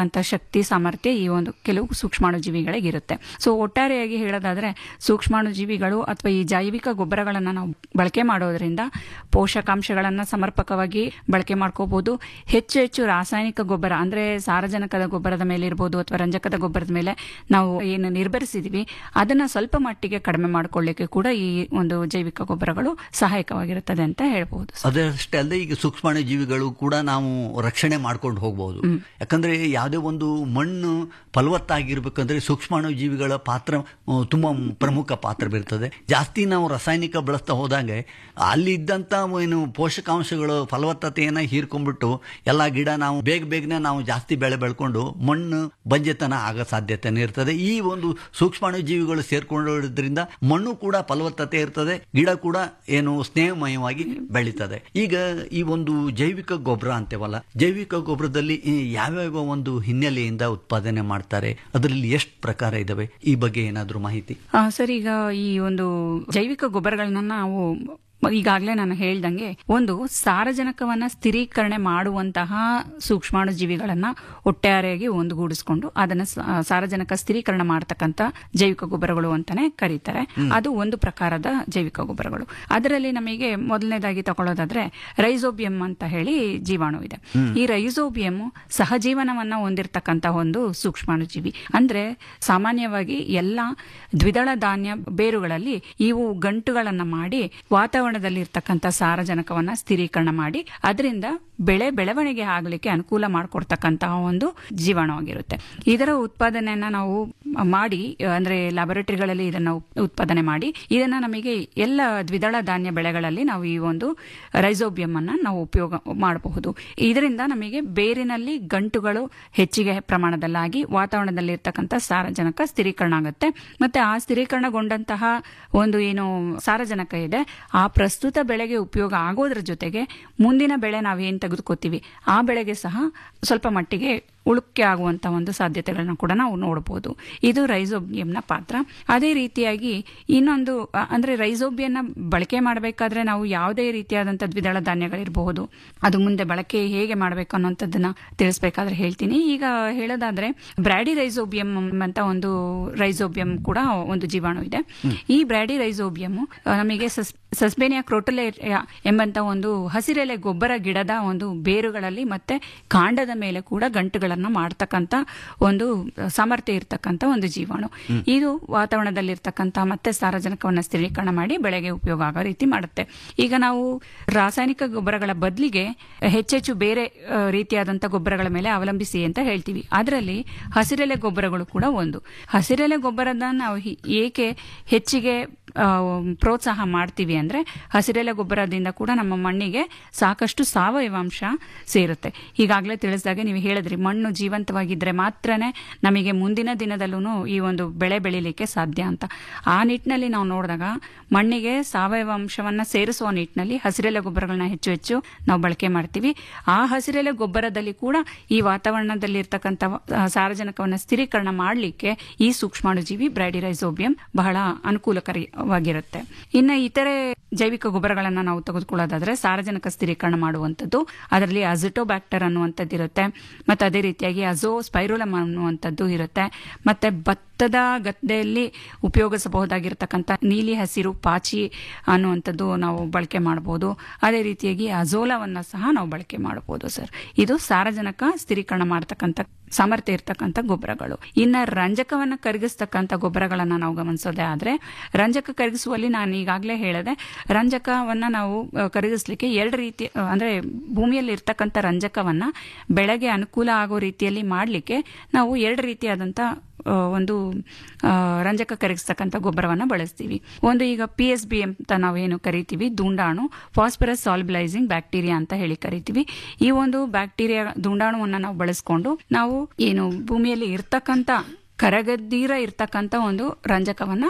ತಡ್ಕೊಳ್ತಕ್ಕಂಥ ಶಕ್ತಿ ಸಾಮರ್ಥ್ಯ ಈ ಒಂದು ಕೆಲವು ಸೂಕ್ಷ್ಮಾಣುಜೀವಿಗಳಿಗಿರುತ್ತೆ ಸೊ ಒಟ್ಟಾರೆಯಾಗಿ ಹೇಳೋದಾದ್ರೆ ಸೂಕ್ಷ್ಮಾಣುಜೀವಿಗಳು ಅಥವಾ ಈ ಜೈವಿಕ ಗೊಬ್ಬರಗಳನ್ನು ನಾವು ಬಳಕೆ ಮಾಡೋದ್ರಿಂದ ಪೋಷಕಾಂಶಗಳನ್ನು ಸಮರ್ಪಕವಾಗಿ ಬಳಕೆ ಮಾಡ್ಕೋಬಹುದು ಹೆಚ್ಚು ಹೆಚ್ಚು ರಾಸಾಯನಿಕ ಗೊಬ್ಬರ ಅಂದ್ರೆ ಸಾರಜನಕದ ಗೊಬ್ಬರದ ಮೇಲೆ ಇರ್ಬೋದು ಅಥವಾ ರಂಜಕದ ಗೊಬ್ಬರದ ಮೇಲೆ ನಾವು ಏನು ನಿರ್ಭರಿಸಿದೀವಿ ಅದನ್ನ ಸ್ವಲ್ಪ ಮಟ್ಟಿಗೆ ಕಡಿಮೆ ಮಾಡ್ಕೊಳ್ಳಿಕ್ಕೆ ಕೂಡ ಈ ಒಂದು ಜೈವಿಕ ಗೊಬ್ಬರಗಳು ಸಹಾಯಕವಾಗಿರುತ್ತದೆ ಅಂತ ಹೇಳ್ಬಹುದು ಅದಷ್ಟೇ ಅಲ್ಲದೆ ಈಗ ಸೂಕ್ಷ್ಮಾಣು ಜೀವಿಗಳು ಕೂಡ ನಾವು ರಕ್ಷಣೆ ಮಾಡ್ಕೊಂಡು ಹೋಗ್ಬೋದು ಯಾಕಂದ್ರೆ ಯಾವುದೇ ಒಂದು ಮಣ್ಣು ಫಲವತ್ತಾಗಿರ್ಬೇಕಂದ್ರೆ ಸೂಕ್ಷ್ಮಾಣು ಜೀವಿಗಳ ಪಾತ್ರ ಆ, ತುಂಬಾ ಪ್ರಮುಖ ಪಾತ್ರ ಬೀರ್ತದೆ ಜಾಸ್ತಿ ನಾವು ರಾಸಾಯನಿಕ ಬಳಸ್ತಾ ಹೋದಂಗೆ ಅಲ್ಲಿ ಇದ್ದಂತ ಏನು ಪೋಷಕಾಂಶಗಳು ಫಲವತ್ತತೆಯನ್ನ ಹೀರ್ಕೊಂಡ್ಬಿಟ್ಟು ಎಲ್ಲ ಗಿಡ ನಾವು ಬೇಗ ಬೇಗನೆ ನಾವು ಜಾಸ್ತಿ ಬೆಳೆ ಬೆಳ್ಕೊಂಡು ಮಣ್ಣು ಬಂಜೆತನ ಆಗೋ ಸಾಧ್ಯತೆ ಇರ್ತದೆ ಈ ಒಂದು ಸೂಕ್ಷ್ಮಾಣು ಜೀವಿಗಳು ಸೇರ್ಕೊಳ್ಳೋದ್ರಿಂದ ಮಣ್ಣು ಕೂಡ ಫಲವತ್ತತೆ ಇರ್ತದೆ ಗಿಡ ಕೂಡ ಏನು ಸ್ನೇಹಮಯವಾಗಿ ಬೆಳೀತದೆ ಈಗ ಈ ಒಂದು ಜೈವಿಕ ಗೊಬ್ಬರ ಅಂತೇವಲ್ಲ ಜೈವಿಕ ಗೊಬ್ಬರದಲ್ಲಿ ಈ ಯಾವ್ಯಾವ ಒಂದು ಹಿನ್ನೆಲೆಯಿಂದ ಉತ್ಪಾದನೆ ಮಾಡ್ತಾರೆ ಅದರಲ್ಲಿ ಎಷ್ಟು ಪ್ರಕಾರ ಇದಾವೆ ಈ ಬಗ್ಗೆ ಏನಾದರೂ ಮಾಹಿತಿ ಆ, ಸರ್ ಈಗ ಈ ಒಂದು ಜೈವಿಕ ಗೊಬ್ಬರಗಳನ್ನ ನಾವು ಈಗಾಗಲೇ ನಾನು ಹೇಳ್ದಂಗೆ ಒಂದು ಸಾರಜನಕವನ್ನ ಸ್ಥಿರೀಕರಣೆ ಮಾಡುವಂತಹ ಸೂಕ್ಷ್ಮಾಣು ಜೀವಿಗಳನ್ನ ಒಟ್ಟಾರೆಯಾಗಿ ಒಂದುಗೂಡಿಸ್ಕೊಂಡು ಅದನ್ನ ಸ- ಸಾರಜನಕ ಸ್ಥಿರೀಕರಣ ಮಾಡತಕ್ಕಂತ ಜೈವಿಕ ಗೊಬ್ಬರಗಳು ಅಂತಾನೆ ಕರೀತಾರೆ ಅದು ಒಂದು ಪ್ರಕಾರದ ಜೈವಿಕ ಗೊಬ್ಬರಗಳು ಅದರಲ್ಲಿ ನಮಗೆ ಮೊದಲನೇದಾಗಿ ತಗೊಳ್ಳೋದಾದ್ರೆ ರೈಸೋಬಿಯಂ ಅಂತ ಹೇಳಿ ಜೀವಾಣು ಇದೆ ಈ ರೈಸೋಬಿಯಂ ಸಹಜೀವನವನ್ನ ಹೊಂದಿರತಕ್ಕಂತ ಒಂದು ಸೂಕ್ಷ್ಮಾಣು ಜೀವಿ ಅಂದ್ರೆ ಸಾಮಾನ್ಯವಾಗಿ ಎಲ್ಲ ದ್ವಿದಳ ಧಾನ್ಯ ಬೇರುಗಳಲ್ಲಿ ಇವು ಗಂಟುಗಳನ್ನ ಮಾಡಿ ವಾತಾವರಣದಲ್ಲಿ ಇರ್ತಕ್ಕಂಥ ಸಾರಜನಕವನ್ನ ಸ್ಥಿರೀಕರಣ ಮಾಡಿ ಅದರಿಂದ ಬೆಳೆ ಬೆಳವಣಿಗೆ ಆಗಲಿಕ್ಕೆ ಅನುಕೂಲ ಮಾಡಿಕೊಡ್ತಕ್ಕಂತಹ ಒಂದು ಜೀವಾಣುವಾಗಿರುತ್ತೆ ಇದರ ಉತ್ಪಾದನೆಯನ್ನ ನಾವು ಮಾಡಿ ಅಂದ್ರೆ ಲ್ಯಾಬೊರೇಟರಿಗಳಲ್ಲಿ ಇದನ್ನ ಉತ್- ಉತ್ಪಾದನೆ ಮಾಡಿ ಇದನ್ನ ನಮಗೆ ಎಲ್ಲ ದ್ವಿದಳ ಧಾನ್ಯ ಬೆಳೆಗಳಲ್ಲಿ ನಾವು ಈ ಒಂದು ರೈಸೋಬಿಯಂ ಅನ್ನ ನಾವು ಉಪಯೋಗ ಮಾಡಬಹುದು ಇದರಿಂದ ನಮಗೆ ಬೇರಿನಲ್ಲಿ ಗಂಟುಗಳು ಹೆಚ್ಚಿಗೆ ಪ್ರಮಾಣದಲ್ಲಾಗಿ ವಾತಾವರಣದಲ್ಲಿ ಇರ್ತಕ್ಕಂಥ ಸಾರಜನಕ ಸ್ಥಿರೀಕರಣ ಆಗುತ್ತೆ ಮತ್ತೆ ಆ ಸ್ಥಿರೀಕರಣಗೊಂಡಂತಹ ಒಂದು ಏನು ಸಾರಜನಕ ಇದೆ ಆ ಪ್ರಸ್ತುತ ಬೆಳೆಗೆ ಉಪಯೋಗ ಆಗೋದ್ರ ಜೊತೆಗೆ ಮುಂದಿನ ಬೆಳೆ ನಾವೇನ್ ತೆಗೆದುಕೋತೀವಿ ಆ ಬೆಳೆಗೆ ಸಹ ಸ್ವಲ್ಪ ಮಟ್ಟಿಗೆ ಉಳುಕೆ ಆಗುವಂತ ಒಂದು ಸಾಧ್ಯತೆಗಳನ್ನ ಕೂಡ ನಾವು ನೋಡಬಹುದು ಇದು ರೈಸೋಬಿಯಂನ ಪಾತ್ರ ಅದೇ ರೀತಿಯಾಗಿ ಇನ್ನೊಂದು ಅ, ಅಂದ್ರೆ ರೈಸೋಬಿಯನ್ನ ಬಳಕೆ ಮಾಡಬೇಕಾದ್ರೆ ನಾವು ಯಾವುದೇ ರೀತಿಯಾದಂಥ ದ್ವಿದಳ ಧಾನ್ಯಗಳಿರಬಹುದು ಅದು ಮುಂದೆ ಬಳಕೆ ಹೇಗೆ ಮಾಡಬೇಕು ಅನ್ನೋಂಥದ್ದನ್ನ ತಿಳಿಸ್ಬೇಕಾದ್ರೆ ಹೇಳ್ತೀನಿ ಈಗ ಹೇಳೋದಾದ್ರೆ ಬ್ರ್ಯಾಡಿ ರೈಸೋಬಿಯಂ ಅಂತ ಒಂದು ರೈಸೋಬಿಯಂ ಕೂಡ ಒಂದು ಜೀವಾಣು ಇದೆ ಈ ಬ್ರ್ಯಾಡಿ ರೈಸೋಬಿಯಂ ನಮಗೆ ಸಸ್ ಸಸ್ಬೇನಿಯಾ ಕ್ರೋಟಲೇರಿಯಾ ಎಂಬಂತ ಒಂದು ಹಸಿರೆಲೆ ಗೊಬ್ಬರ ಗಿಡದ ಒಂದು ಬೇರುಗಳಲ್ಲಿ ಮತ್ತೆ ಕಾಂಡದ ಮೇಲೆ ಕೂಡ ಗಂಟುಗಳನ್ನ ಮಾಡ್ತಕ್ಕಂತ ಒಂದು ಸಾಮರ್ಥ್ಯ ಇರ್ತಕ್ಕಂತ ಒಂದು ಜೀವಾಣು ಇದು ವಾತಾವರಣದಲ್ಲಿರ್ತಕ್ಕಂಥ ಮತ್ತೆ ಸಾರಜನಕವನ್ನ ಸ್ಥಿರೀಕರಣ ಮಾಡಿ ಬೆಳೆಗೆ ಉಪಯೋಗ ಆಗೋ ರೀತಿ ಮಾಡುತ್ತೆ ಈಗ ನಾವು ರಾಸಾಯನಿಕ ಗೊಬ್ಬರಗಳ ಬದಲಿಗೆ ಹೆಚ್ಚೆಚ್ಚು ಬೇರೆ ಆ, ರೀತಿಯಾದಂಥ ಗೊಬ್ಬರಗಳ ಮೇಲೆ ಅವಲಂಬಿಸಿ ಅಂತ ಹೇಳ್ತೀವಿ ಅದರಲ್ಲಿ ಹಸಿರೆಲೆ ಗೊಬ್ಬರಗಳು ಕೂಡ ಒಂದು ಹಸಿರೆಲೆ ಗೊಬ್ಬರದ ನಾವು ಹಿ- ಏಕೆ ಹೆಚ್ಚಿಗೆ ಆ, ಪ್ರೋತ್ಸಾಹ ಮಾಡ್ತೀವಿ ಅಂದ್ರೆ ಹಸಿರೆಲೆ ಗೊಬ್ಬರದಿಂದ ಕೂಡ ನಮ್ಮ ಮಣ್ಣಿಗೆ ಸಾಕಷ್ಟು ಸಾವಯವಾಂಶ ಸೇರುತ್ತೆ ಈಗಾಗಲೇ ತಿಳಿಸಿದಾಗೆ ನೀವು ಹೇಳಿದ್ರಿ ಮಣ್ಣು ಜೀವಂತವಾಗಿದ್ರೆ ಮಾತ್ರನೇ ನಮಗೆ ಮುಂದಿನ ದಿನದಲ್ಲೂ ಈ ಒಂದು ಬೆಳೆ ಬೆಳಿಲಿಕ್ಕೆ ಸಾಧ್ಯ ಅಂತ ಆ ನಿಟ್ಟಿನಲ್ಲಿ ನಾವು ನೋಡಿದಾಗ ಮಣ್ಣಿಗೆ ಸಾವಯವಾಂಶವನ್ನ ಸೇರಿಸುವ ನಿಟ್ಟಿನಲ್ಲಿ ಹಸಿರೆಲೆ ಗೊಬ್ಬರಗಳನ್ನ ಹೆಚ್ಚು ಹೆಚ್ಚು ನಾವು ಬಳಕೆ ಮಾಡ್ತೀವಿ ಆ ಹಸಿರೆಲೆ ಗೊಬ್ಬರದಲ್ಲಿ ಕೂಡ ಈ ವಾತಾವರಣದಲ್ಲಿ ಇರ್ತಕ್ಕಂಥ ಸಾರಜನಕವನ್ನ ಸ್ಥಿರೀಕರಣ ಮಾಡಲಿಕ್ಕೆ ಈ ಸೂಕ್ಷ್ಮಾಣುಜೀವಿ ಬ್ರೈಡಿರೈಸೋಬಿಯಂ ಬಹಳ ಅನುಕೂಲಕಾರಿಯಾಗಿರುತ್ತೆ ಇನ್ನು ಇತರೆ ಜೈವಿಕ ಗೊಬ್ಬರಗಳನ್ನ ನಾವು ತೆಗೆದುಕೊಳ್ಳೋದಾದ್ರೆ ಸಾರಜನಕ ಸ್ಥಿರೀಕರಣ ಮಾಡುವಂಥದ್ದು ಅದರಲ್ಲಿ ಅಜಿಟೋಬ್ಯಾಕ್ಟರ್ ಅನ್ನುವಂಥದ್ದು ಇರುತ್ತೆ ಮತ್ತೆ ಅದೇ ರೀತಿಯಾಗಿ ಅಜೋ ಸ್ಪೈರೋಲಮ್ ಅನ್ನುವಂಥದ್ದು ಇರುತ್ತೆ ಮತ್ತೆ ಭತ್ತದ ಗದ್ದೆಯಲ್ಲಿ ಉಪಯೋಗಿಸಬಹುದಾಗಿರ್ತಕ್ಕಂಥ ನೀಲಿ ಹಸಿರು ಪಾಚಿ ಅನ್ನುವಂಥದ್ದು ನಾವು ಬಳಕೆ ಮಾಡಬಹುದು ಅದೇ ರೀತಿಯಾಗಿ ಅಜೋಲವನ್ನ ಸಹ ನಾವು ಬಳಕೆ ಮಾಡಬಹುದು ಸರ್ ಇದು ಸಾರಜನಕ ಸ್ಥಿರೀಕರಣ ಮಾಡತಕ್ಕಂಥ ಸಾಮರ್ಥ್ಯ ಇರ್ತಕ್ಕಂಥ ಗೊಬ್ಬರಗಳು ಇನ್ನ ರಂಜಕವನ್ನ ಕರಗಿಸ್ತಕ್ಕಂಥ ಗೊಬ್ಬರಗಳನ್ನ ನಾವು ಗಮನಿಸೋದೇ ಆದ್ರೆ ರಂಜಕ ಕರಗಿಸುವಲ್ಲಿ ನಾನು ಈಗಾಗಲೇ ಹೇಳಿದೆ ರಂಜಕವನ್ನ ನಾವು ಆ, ಕರಗಿಸ್ಲಿಕ್ಕೆ ಎರಡು ರೀತಿ ಆ, ಅಂದ್ರೆ ಭೂಮಿಯಲ್ಲಿ ಇರ್ತಕ್ಕಂಥ ರಂಜಕವನ್ನ ಬೆಳೆಗೆ ಅನುಕೂಲ ಆಗೋ ರೀತಿಯಲ್ಲಿ ಮಾಡಲಿಕ್ಕೆ ನಾವು ಎರಡು ರೀತಿಯಾದಂಥ ಆ, ಒಂದು ಆ, ರಂಜಕ ಕರಗಿಸ್ತಕ್ಕಂಥ ಗೊಬ್ಬರವನ್ನ ಬಳಸ್ತೀವಿ ಒಂದು ಈಗ ಪಿ ಎಸ್ ಬಿ ಅಂತ ನಾವೇನು ಕರಿತೀವಿ ದುಂಡಾಣು ಫಾಸ್ಫರಸ್ ಸಾಲ್ಬಿಲೈಸಿಂಗ್ ಬ್ಯಾಕ್ಟೀರಿಯಾ ಅಂತ ಹೇಳಿ ಕರಿತೀವಿ ಈ ಒಂದು ಬ್ಯಾಕ್ಟೀರಿಯಾ ದುಂಡಾಣುವನ್ನ ನಾವು ಬಳಸ್ಕೊಂಡು ನಾವು ಏನು ಭೂಮಿಯಲ್ಲಿ ಇರ್ತಕ್ಕಂಥ ಕರಗದ್ದೀರ ಇರ್ತಕ್ಕಂಥ ಒಂದು ರಂಜಕವನ್ನ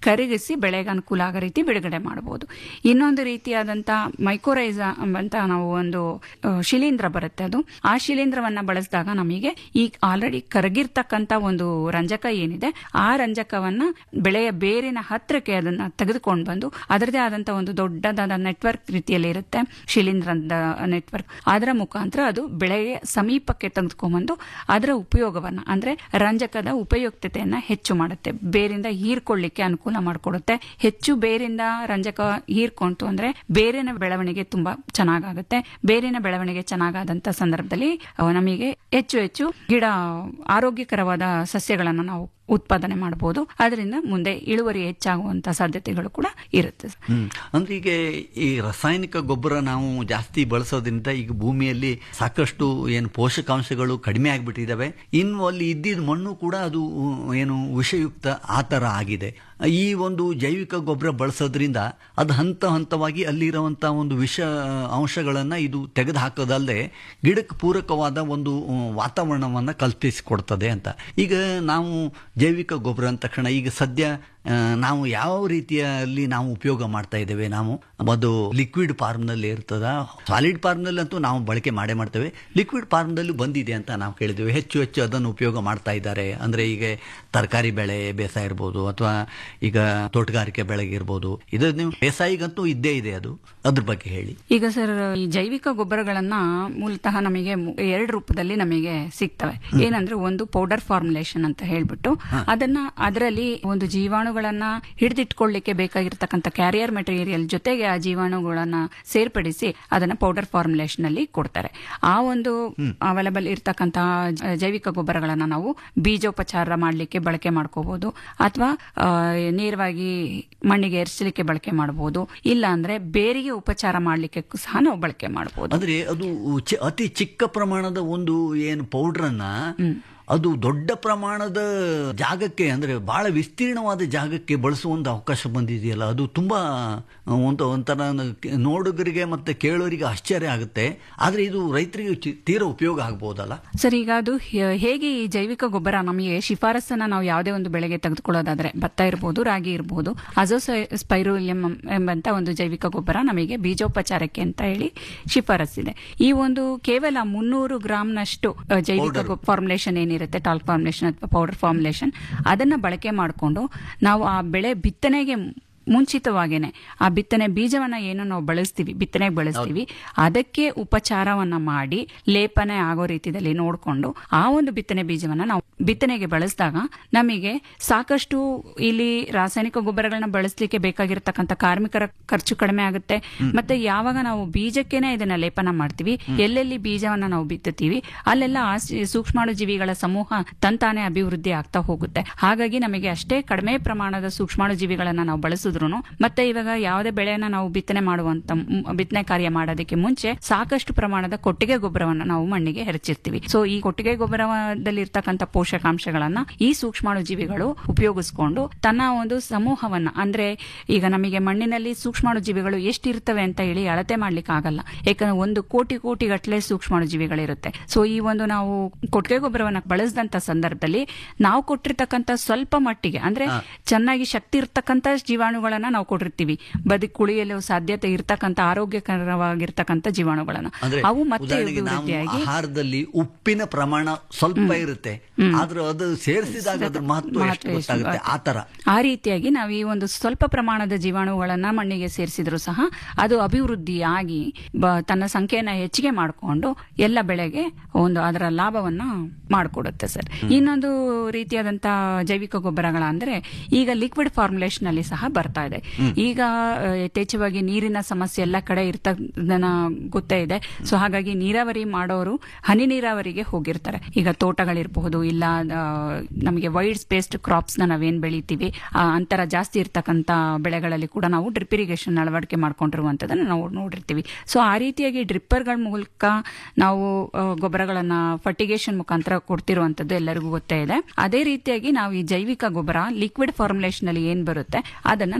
ಕರಗಿಸಿ ಬೆಳೆಗೆ ಅನುಕೂಲ ಆಗೋ ರೀತಿ ಬಿಡುಗಡೆ ಮಾಡಬಹುದು ಇನ್ನೊಂದು ರೀತಿಯಾದಂತ ಮೈಕೋರೈಸ ಅಂತ ನಾವು ಒಂದು ಆ, ಶಿಲೀಂಧ್ರ ಬರುತ್ತೆ ಅದು ಆ ಶಿಲೀಂಧ್ರವನ್ನ ಬಳಸಿದಾಗ ನಮಗೆ ಈ ಆಲ್ರೆಡಿ ಕರಗಿರ್ತಕ್ಕಂತ ಒಂದು ರಂಜಕ ಏನಿದೆ ಆ ರಂಜಕವನ್ನ ಬೆಳೆಯ ಬೇರಿನ ಹತ್ರಕ್ಕೆ ಅದನ್ನ ತೆಗೆದುಕೊಂಡು ಬಂದು ಅದರದೇ ಆದಂತ ಒಂದು ದೊಡ್ಡದಾದ ನೆಟ್ವರ್ಕ್ ರೀತಿಯಲ್ಲಿ ಇರುತ್ತೆ ಶಿಲೀಂಧ್ರದ ನೆಟ್ವರ್ಕ್ ಅದರ ಮುಖಾಂತರ ಅದು ಬೆಳೆಯ ಸಮೀಪಕ್ಕೆ ತೆಗೆದುಕೊಂಡ್ಬಂದು ಅದರ ಉಪಯೋಗವನ್ನ ಅಂದ್ರೆ ರಂಜಕದ ಉಪಯುಕ್ತತೆಯನ್ನ ಹೆಚ್ಚು ಮಾಡುತ್ತೆ ಬೇರಿಂದ ಹೀರ್ಕೊಳ್ಳಿಕ್ಕೆ ಅನುಕೂಲ ಮಾಡಿಕೊಡುತ್ತೆ ಹೆಚ್ಚು ಬೇರಿಂದ ರಂಜಕ ಹೀರ್ಕೊಂತು ಅಂದ್ರೆ ಬೇರಿನ ಬೆಳವಣಿಗೆ ತುಂಬಾ ಚೆನ್ನಾಗಾಗುತ್ತೆ ಬೇರಿನ ಬೆಳವಣಿಗೆ ಚೆನ್ನಾಗಾದಂತ ಸಂದರ್ಭದಲ್ಲಿ ಅಹ್, ನಮಗೆ ಹೆಚ್ಚು ಹೆಚ್ಚು ಗಿಡ ಆರೋಗ್ಯಕರವಾದ ಸಸ್ಯಗಳನ್ನು ನಾವು ಉತ್ಪಾದನೆ ಮಾಡಬಹುದು ಅದರಿಂದ ಮುಂದೆ ಇಳುವರಿ ಹೆಚ್ಚಾಗುವಂತ ಸಾಧ್ಯತೆಗಳು ಕೂಡ ಇರುತ್ತೆ ಹ್ಮ್ ಅಂದ್ರೆ ಈಗ ಈ ರಾಸಾಯನಿಕ ಗೊಬ್ಬರ ನಾವು ಜಾಸ್ತಿ ಬಳಸೋದ್ರಿಂದ ಈಗ ಭೂಮಿಯಲ್ಲಿ ಸಾಕಷ್ಟು ಏನು ಪೋಷಕಾಂಶಗಳು ಕಡಿಮೆ ಆಗಿಬಿಟ್ಟಿದ್ದಾವೆ ಇನ್ನು ಅಲ್ಲಿ ಇದ್ದಿದ್ದ ಮಣ್ಣು ಕೂಡ ಅದು ಏನು ವಿಷಯುಕ್ತ ಆ ಥರ ಆಗಿದೆ ಈ ಒಂದು ಜೈವಿಕ ಗೊಬ್ಬರ ಬಳಸೋದ್ರಿಂದ ಅದು ಹಂತ ಹಂತವಾಗಿ ಅಲ್ಲಿರುವಂಥ ಒಂದು ವಿಷ ಅಂಶಗಳನ್ನು ಇದು ತೆಗೆದು ಹಾಕೋದಲ್ಲದೆ ಗಿಡಕ್ಕೆ ಪೂರಕವಾದ ಒಂದು ವಾತಾವರಣವನ್ನು ಕಲ್ಪಿಸಿಕೊಡ್ತದೆ ಅಂತ ಈಗ ನಾವು ಜೈವಿಕ ಗೊಬ್ಬರ ಅಂದ ತಕ್ಷಣ ಈಗ ಸದ್ಯ ಆ, ನಾವು ಯಾವ ರೀತಿಯಲ್ಲಿ ನಾವು ಉಪಯೋಗ ಮಾಡ್ತಾ ಇದ್ದೇವೆ ನಾವು ಅದು ಲಿಕ್ವಿಡ್ ಫಾರ್ಮ್ನಲ್ಲಿ ಇರ್ತದ ಸಾಲಿಡ್ ಫಾರ್ಮ್ನಲ್ಲಿ ಅಂತೂ ನಾವು ಬಳಕೆ ಮಾಡೇ ಮಾಡ್ತೇವೆ ಲಿಕ್ವಿಡ್ ಫಾರ್ಮ್ನಲ್ಲಿ ಬಂದಿದೆ ಅಂತ ನಾವು ಕೇಳಿದ್ದೇವೆ ಹೆಚ್ಚು ಹೆಚ್ಚು ಅದನ್ನು ಉಪಯೋಗ ಮಾಡ್ತಾ ಇದ್ದಾರೆ ಅಂದರೆ ಈಗ ತರಕಾರಿ ಬೆಳೆ ಬೇಸಾಯ ಇರ್ಬೋದು ಅಥವಾ ಈಗ ತೋಟಗಾರಿಕೆ ಬೆಳೆಗೆ ಇರ್ಬೋದು ಇದು ನೀವು ಬೇಸಾಯಿಗಂತೂ ಇದ್ದೇ ಇದೆ ಅದು ಅದ್ರ ಬಗ್ಗೆ ಹೇಳಿ ಈಗ ಸರ್ ಈ ಜೈವಿಕ ಗೊಬ್ಬರಗಳನ್ನ ಮೂಲತಃ ನಮಗೆ ಮು- ಎರಡು ರೂಪದಲ್ಲಿ ನಮಗೆ ಸಿಗ್ತವೆ ಏನಂದ್ರೆ ಒಂದು ಪೌಡರ್ ಫಾರ್ಮುಲೇಷನ್ ಅಂತ ಹೇಳ್ಬಿಟ್ಟು ಅದನ್ನ ಅದರಲ್ಲಿ ಒಂದು ಜೀವಾಣುಗಳನ್ನ ಹಿಡಿದಿಟ್ಕೊಳ್ಳಿಕ್ಕೆ ಬೇಕಾಗಿರ್ತಕ್ಕಂಥ ಕ್ಯಾರಿಯರ್ ಮೆಟೀರಿಯಲ್ ಜೊತೆಗೆ ಆ ಜೀವಾಣುಗಳನ್ನ ಸೇರ್ಪಡಿಸಿ ಅದನ್ನ ಪೌಡರ್ ಫಾರ್ಮುಲೇಷನ್ ಅಲ್ಲಿ ಕೊಡ್ತಾರೆ ಆ ಒಂದು ಅವೈಲಬಲ್ ಇರ್ತಕ್ಕಂತಹ ಜ- ಜೈವಿಕ ಗೊಬ್ಬರಗಳನ್ನ ನಾವು ಬೀಜೋಪಚಾರ ಮಾಡಲಿಕ್ಕೆ ಬಳಕೆ ಮಾಡ್ಕೋಬಹುದು ಅಥವಾ ಆ, ನೇರವಾಗಿ ಮಣ್ಣಿಗೆ ಎರಚಲಿಕ್ಕೆ ಬಳಕೆ ಮಾಡಬಹುದು ಇಲ್ಲ ಅಂದ್ರೆ ಬೇರಿಗೆ ಉಪಚಾರ ಮಾಡ್ಲಿಕ್ಕೆ ಸಹ ನಾವು ಬಳಕೆ ಮಾಡಬಹುದು ಅಂದ್ರೆ ಅದು ಚಿ- ಅತಿ ಚಿಕ್ಕ ಪ್ರಮಾಣದ ಒಂದು ಏನು ಪೌಡ್ರನ್ನ ಅದು ದೊಡ್ಡ ಪ್ರಮಾಣದ ಜಾಗಕ್ಕೆ ಅಂದ್ರೆ ಬಹಳ ವಿಸ್ತೀರ್ಣವಾದ ಜಾಗಕ್ಕೆ ಬಳಸುವ ಒಂದು ಅವಕಾಶ ಬಂದಿದೆಯಲ್ಲ ಅದು ತುಂಬಾ ಒಂದು ಒಂಥರ ನೋಡುಗರಿಗೆ ಮತ್ತೆ ಕೇಳೋರಿಗೆ ಆಶ್ಚರ್ಯ ಆಗುತ್ತೆ ಆದ್ರೆ ಇದು ರೈತರಿಗೆ ಚಿ- ತೀರಾ ಉಪಯೋಗ ಆಗ್ಬೋದಲ್ಲ ಸರ್ ಈಗ ಅದು ಹೇ- ಹೇಗೆ ಈ ಜೈವಿಕ ಗೊಬ್ಬರ ನಮಗೆ ಶಿಫಾರಸನ್ನ ನಾವು ಯಾವುದೇ ಒಂದು ಬೆಳೆಗೆ ತೆಗೆದುಕೊಳ್ಳೋದಾದ್ರೆ ಭತ್ತ ಇರಬಹುದು ರಾಗಿ ಇರಬಹುದು ಅಜೋಸ್ಪೈರೋಲಿಯಂ ಎಂಬಂತ ಒಂದು ಜೈವಿಕ ಗೊಬ್ಬರ ನಮಗೆ ಬೀಜೋಪಚಾರಕ್ಕೆ ಅಂತ ಹೇಳಿ ಶಿಫಾರಸ್ಸಿದೆ ಈ ಒಂದು ಕೇವಲ ಮುನ್ನೂರು ಗ್ರಾಂನಷ್ಟು ಅ, ಜೈವಿಕ ಫಾರ್ಮುಲೇಷನ್ ಏನಿರುತ್ತೆ ಟಾಲ್ಕ್ ಫಾರ್ಮುಲೇಷನ್ ಅಥವಾ ಪೌಡರ್ ಫಾರ್ಮುಲೇಷನ್ ಅದನ್ನ ಬಳಕೆ ಮಾಡಿಕೊಂಡು ನಾವು ಆ ಬೆಳೆ ಬಿತ್ತನೆಗೆ ಮುಂಚಿತವಾಗೇನೆ ಆ ಬಿತ್ತನೆ ಬೀಜವನ್ನ ಏನು ನಾವು ಬಳಸ್ತೀವಿ ಬಿತ್ತನೆಗೆ ಬಳಸ್ತೀವಿ ಅದಕ್ಕೆ ಉಪಚಾರವನ್ನ ಮಾಡಿ ಲೇಪನೆ ಆಗೋ ರೀತಿಯಲ್ಲಿ ನೋಡಿಕೊಂಡು ಆ ಒಂದು ಬಿತ್ತನೆ ಬೀಜವನ್ನ ನಾವು ಬಿತ್ತನೆಗೆ ಬಳಸಿದಾಗ ನಮಗೆ ಸಾಕಷ್ಟು ಇಲ್ಲಿ ರಾಸಾಯನಿಕ ಗೊಬ್ಬರಗಳನ್ನ ಬಳಸಲಿಕ್ಕೆ ಬೇಕಾಗಿರ್ತಕ್ಕಂಥ ಕಾರ್ಮಿಕರ ಖರ್ಚು ಕಡಿಮೆ ಆಗುತ್ತೆ ಮತ್ತೆ ಯಾವಾಗ ನಾವು ಬೀಜಕ್ಕೇನೆ ಇದನ್ನ ಲೇಪನ ಮಾಡ್ತೀವಿ ಎಲ್ಲೆಲ್ಲಿ ಬೀಜವನ್ನ ನಾವು ಬಿತ್ತುತ್ತೀವಿ ಅಲ್ಲೆಲ್ಲ ಆ ಸಿ- ಸೂಕ್ಷ್ಮಾಣು ಜೀವಿಗಳ ಸಮೂಹ ತಂತಾನೆ ಅಭಿವೃದ್ಧಿ ಆಗ್ತಾ ಹೋಗುತ್ತೆ ಹಾಗಾಗಿ ನಮಗೆ ಅಷ್ಟೇ ಕಡಿಮೆ ಪ್ರಮಾಣದ ಸೂಕ್ಷ್ಮಾಣು ಜೀವಿಗಳನ್ನ ನಾವು ಬಳಸಿದ್ರು ಮತ್ತೆ ಇವಾಗ ಯಾವುದೇ ಬೆಳೆಯನ್ನ ನಾವು ಬಿತ್ತನೆ ಮಾಡುವಂತ ಮ್- ಬಿತ್ತನೆ ಕಾರ್ಯ ಮಾಡೋದಕ್ಕೆ ಮುಂಚೆ ಸಾಕಷ್ಟು ಪ್ರಮಾಣದ ಕೊಟ್ಟಿಗೆ ಗೊಬ್ಬರವನ್ನ ನಾವು ಮಣ್ಣಿಗೆ ಎರಚಿರ್ತೀವಿ ಸೊ ಈ ಕೊಟ್ಟಿಗೆ ಗೊಬ್ಬರದಲ್ಲಿ ಇರ್ತಕ್ಕಂಥ ಪೋಷಕಾಂಶಗಳನ್ನ ಈ ಸೂಕ್ಷ್ಮಾಣು ಜೀವಿಗಳು ಉಪಯೋಗಿಸ್ಕೊಂಡು ತನ್ನ ಒಂದು ಸಮೂಹವನ್ನ ಅಂದ್ರೆ ಈಗ ನಮಗೆ ಮಣ್ಣಿನಲ್ಲಿ ಸೂಕ್ಷ್ಮಾಣು ಜೀವಿಗಳು ಎಷ್ಟಿರ್ತವೆ ಅಂತ ಹೇಳಿ ಅಳತೆ ಮಾಡ್ಲಿಕ್ಕೆ ಆಗಲ್ಲ ಯಾಕಂದ್ರೆ ಒಂದು ಕೋಟಿ ಕೋಟಿ ಗಟ್ಟಲೆ ಸೂಕ್ಷ್ಮಾಣು ಜೀವಿಗಳಿರುತ್ತೆ ಸೊ ಈ ಒಂದು ನಾವು ಕೊಟ್ಟಿಗೆ ಗೊಬ್ಬರವನ್ನ ಬಳಸಿದಂತ ಸಂದರ್ಭದಲ್ಲಿ ನಾವು ಕೊಟ್ಟಿರ್ತಕ್ಕಂಥ ಸ್ವಲ್ಪ ಮಟ್ಟಿಗೆ ಅಂದ್ರೆ ಚೆನ್ನಾಗಿ ಶಕ್ತಿ ಇರ್ತಕ್ಕಂಥ ಜೀವಾಣುಗಳನ್ನ ನಾವು ಕೊಟ್ಟಿರ್ತೀವಿ ಬದುಕು ಕುಳಿಯಲು ಸಾಧ್ಯತೆ ಇರ್ತಕ್ಕಂಥ ಆರೋಗ್ಯಕರವಾಗಿರ್ತಕ್ಕಂಥ ಜೀವಾಣುಗಳನ್ನ ಅಂದ್ರೆ ಅವು ಮತ್ತೆ ಉದಾಹರಣೆಗೆ ನಾವು ಅಭಿವೃದ್ಧಿಯಾಗಿ ಆಹಾರದಲ್ಲಿ ಉಪ್ಪಿನ ಪ್ರಮಾಣ ಸ್ವಲ್ಪ ಇರುತ್ತೆ ಆದ್ರೆ ಅದು ಸೇರಿಸಿದಾಗ ಅದ್ರ ಮಹತ್ವ ಎಷ್ಟು ಮಹತ್ವ ಎಷ್ಟು ಗೊತ್ತಾಗುತ್ತೆ ಆ ತರ ಆ ರೀತಿಯಾಗಿ ನಾವು ಈ ಒಂದು ಸ್ವಲ್ಪ ಪ್ರಮಾಣದ ಜೀವಾಣುಗಳನ್ನ ಮಣ್ಣಿಗೆ ಸೇರಿಸಿದ್ರು ಸಹ ಅದು ಅಭಿವೃದ್ಧಿಯಾಗಿ ಬ- ತನ್ನ ಸಂಖ್ಯೆಯನ್ನ ಹೆಚ್ಚಿಗೆ ಮಾಡಿಕೊಂಡು ಎಲ್ಲ ಬೆಳೆಗೆ ಒಂದು ಅದರ ಲಾಭವನ್ನ ಮಾಡಿಕೊಡುತ್ತೆ ಸರ್ ಇನ್ನೊಂದು ರೀತಿಯಾದಂತ ಜೈವಿಕ ಗೊಬ್ಬರಗಳ ಅಂದ್ರೆ ಈಗ ಲಿಕ್ವಿಡ್ ಫಾರ್ಮುಲೇಷನ್ ಅಲ್ಲಿ ಸಹ ಬರ್ತಾ ಇದೆ ಈಗ ಆ, ಯಥೇಚ್ಛವಾಗಿ ನೀರಿನ ಸಮಸ್ಯೆ ಎಲ್ಲ ಕಡೆ ಇರ್ತದನ್ನ ಗೊತ್ತೇ ಇದೆ ಸೊ ಹಾಗಾಗಿ ನೀರಾವರಿ ಮಾಡೋರು ಹನಿ ನೀರಾವರಿಗೆ ಹೋಗಿರ್ತಾರೆ ಈಗ ತೋಟಗಳಿರಬಹುದು ಇಲ್ಲ ಆ, ನಮಗೆ ವೈಡ್ ಸ್ಪೇಸ್ಡ್ ಕ್ರಾಪ್ಸ್ ನ ನಾವೇನ್ ಬೆಳಿತೀವಿ ಆ ಅಂತರ ಜಾಸ್ತಿ ಇರ್ತಕ್ಕಂತ ಬೆಳೆಗಳಲ್ಲಿ ಕೂಡ ನಾವು ಡ್ರಿಪ್ ಇರಿಗೇಷನ್ ಅಳವಡಿಕೆ ಮಾಡ್ಕೊಂಡಿರುವಂತದನ್ನ ನಾವು ನೋಡಿರ್ತೀವಿ ಸೊ ಆ ರೀತಿಯಾಗಿ ಡ್ರಿಪ್ಪರ್ಗಳ ಮೂಲಕ ನಾವು ಆ, ಗೊಬ್ಬರಗಳನ್ನ ಫರ್ಟಿಗೇಷನ್ ಮುಖಾಂತರ ಕೊಡ್ತಿರುವಂತದ್ದು ಎಲ್ಲರಿಗೂ ಗೊತ್ತೇ ಇದೆ ಅದೇ ರೀತಿಯಾಗಿ ನಾವು ಈ ಜೈವಿಕ ಗೊಬ್ಬರ ಲಿಕ್ವಿಡ್ ಫಾರ್ಮುಲೇಷನ್ ಅಲ್ಲಿ ಏನ್ ಬರುತ್ತೆ ಅದನ್ನ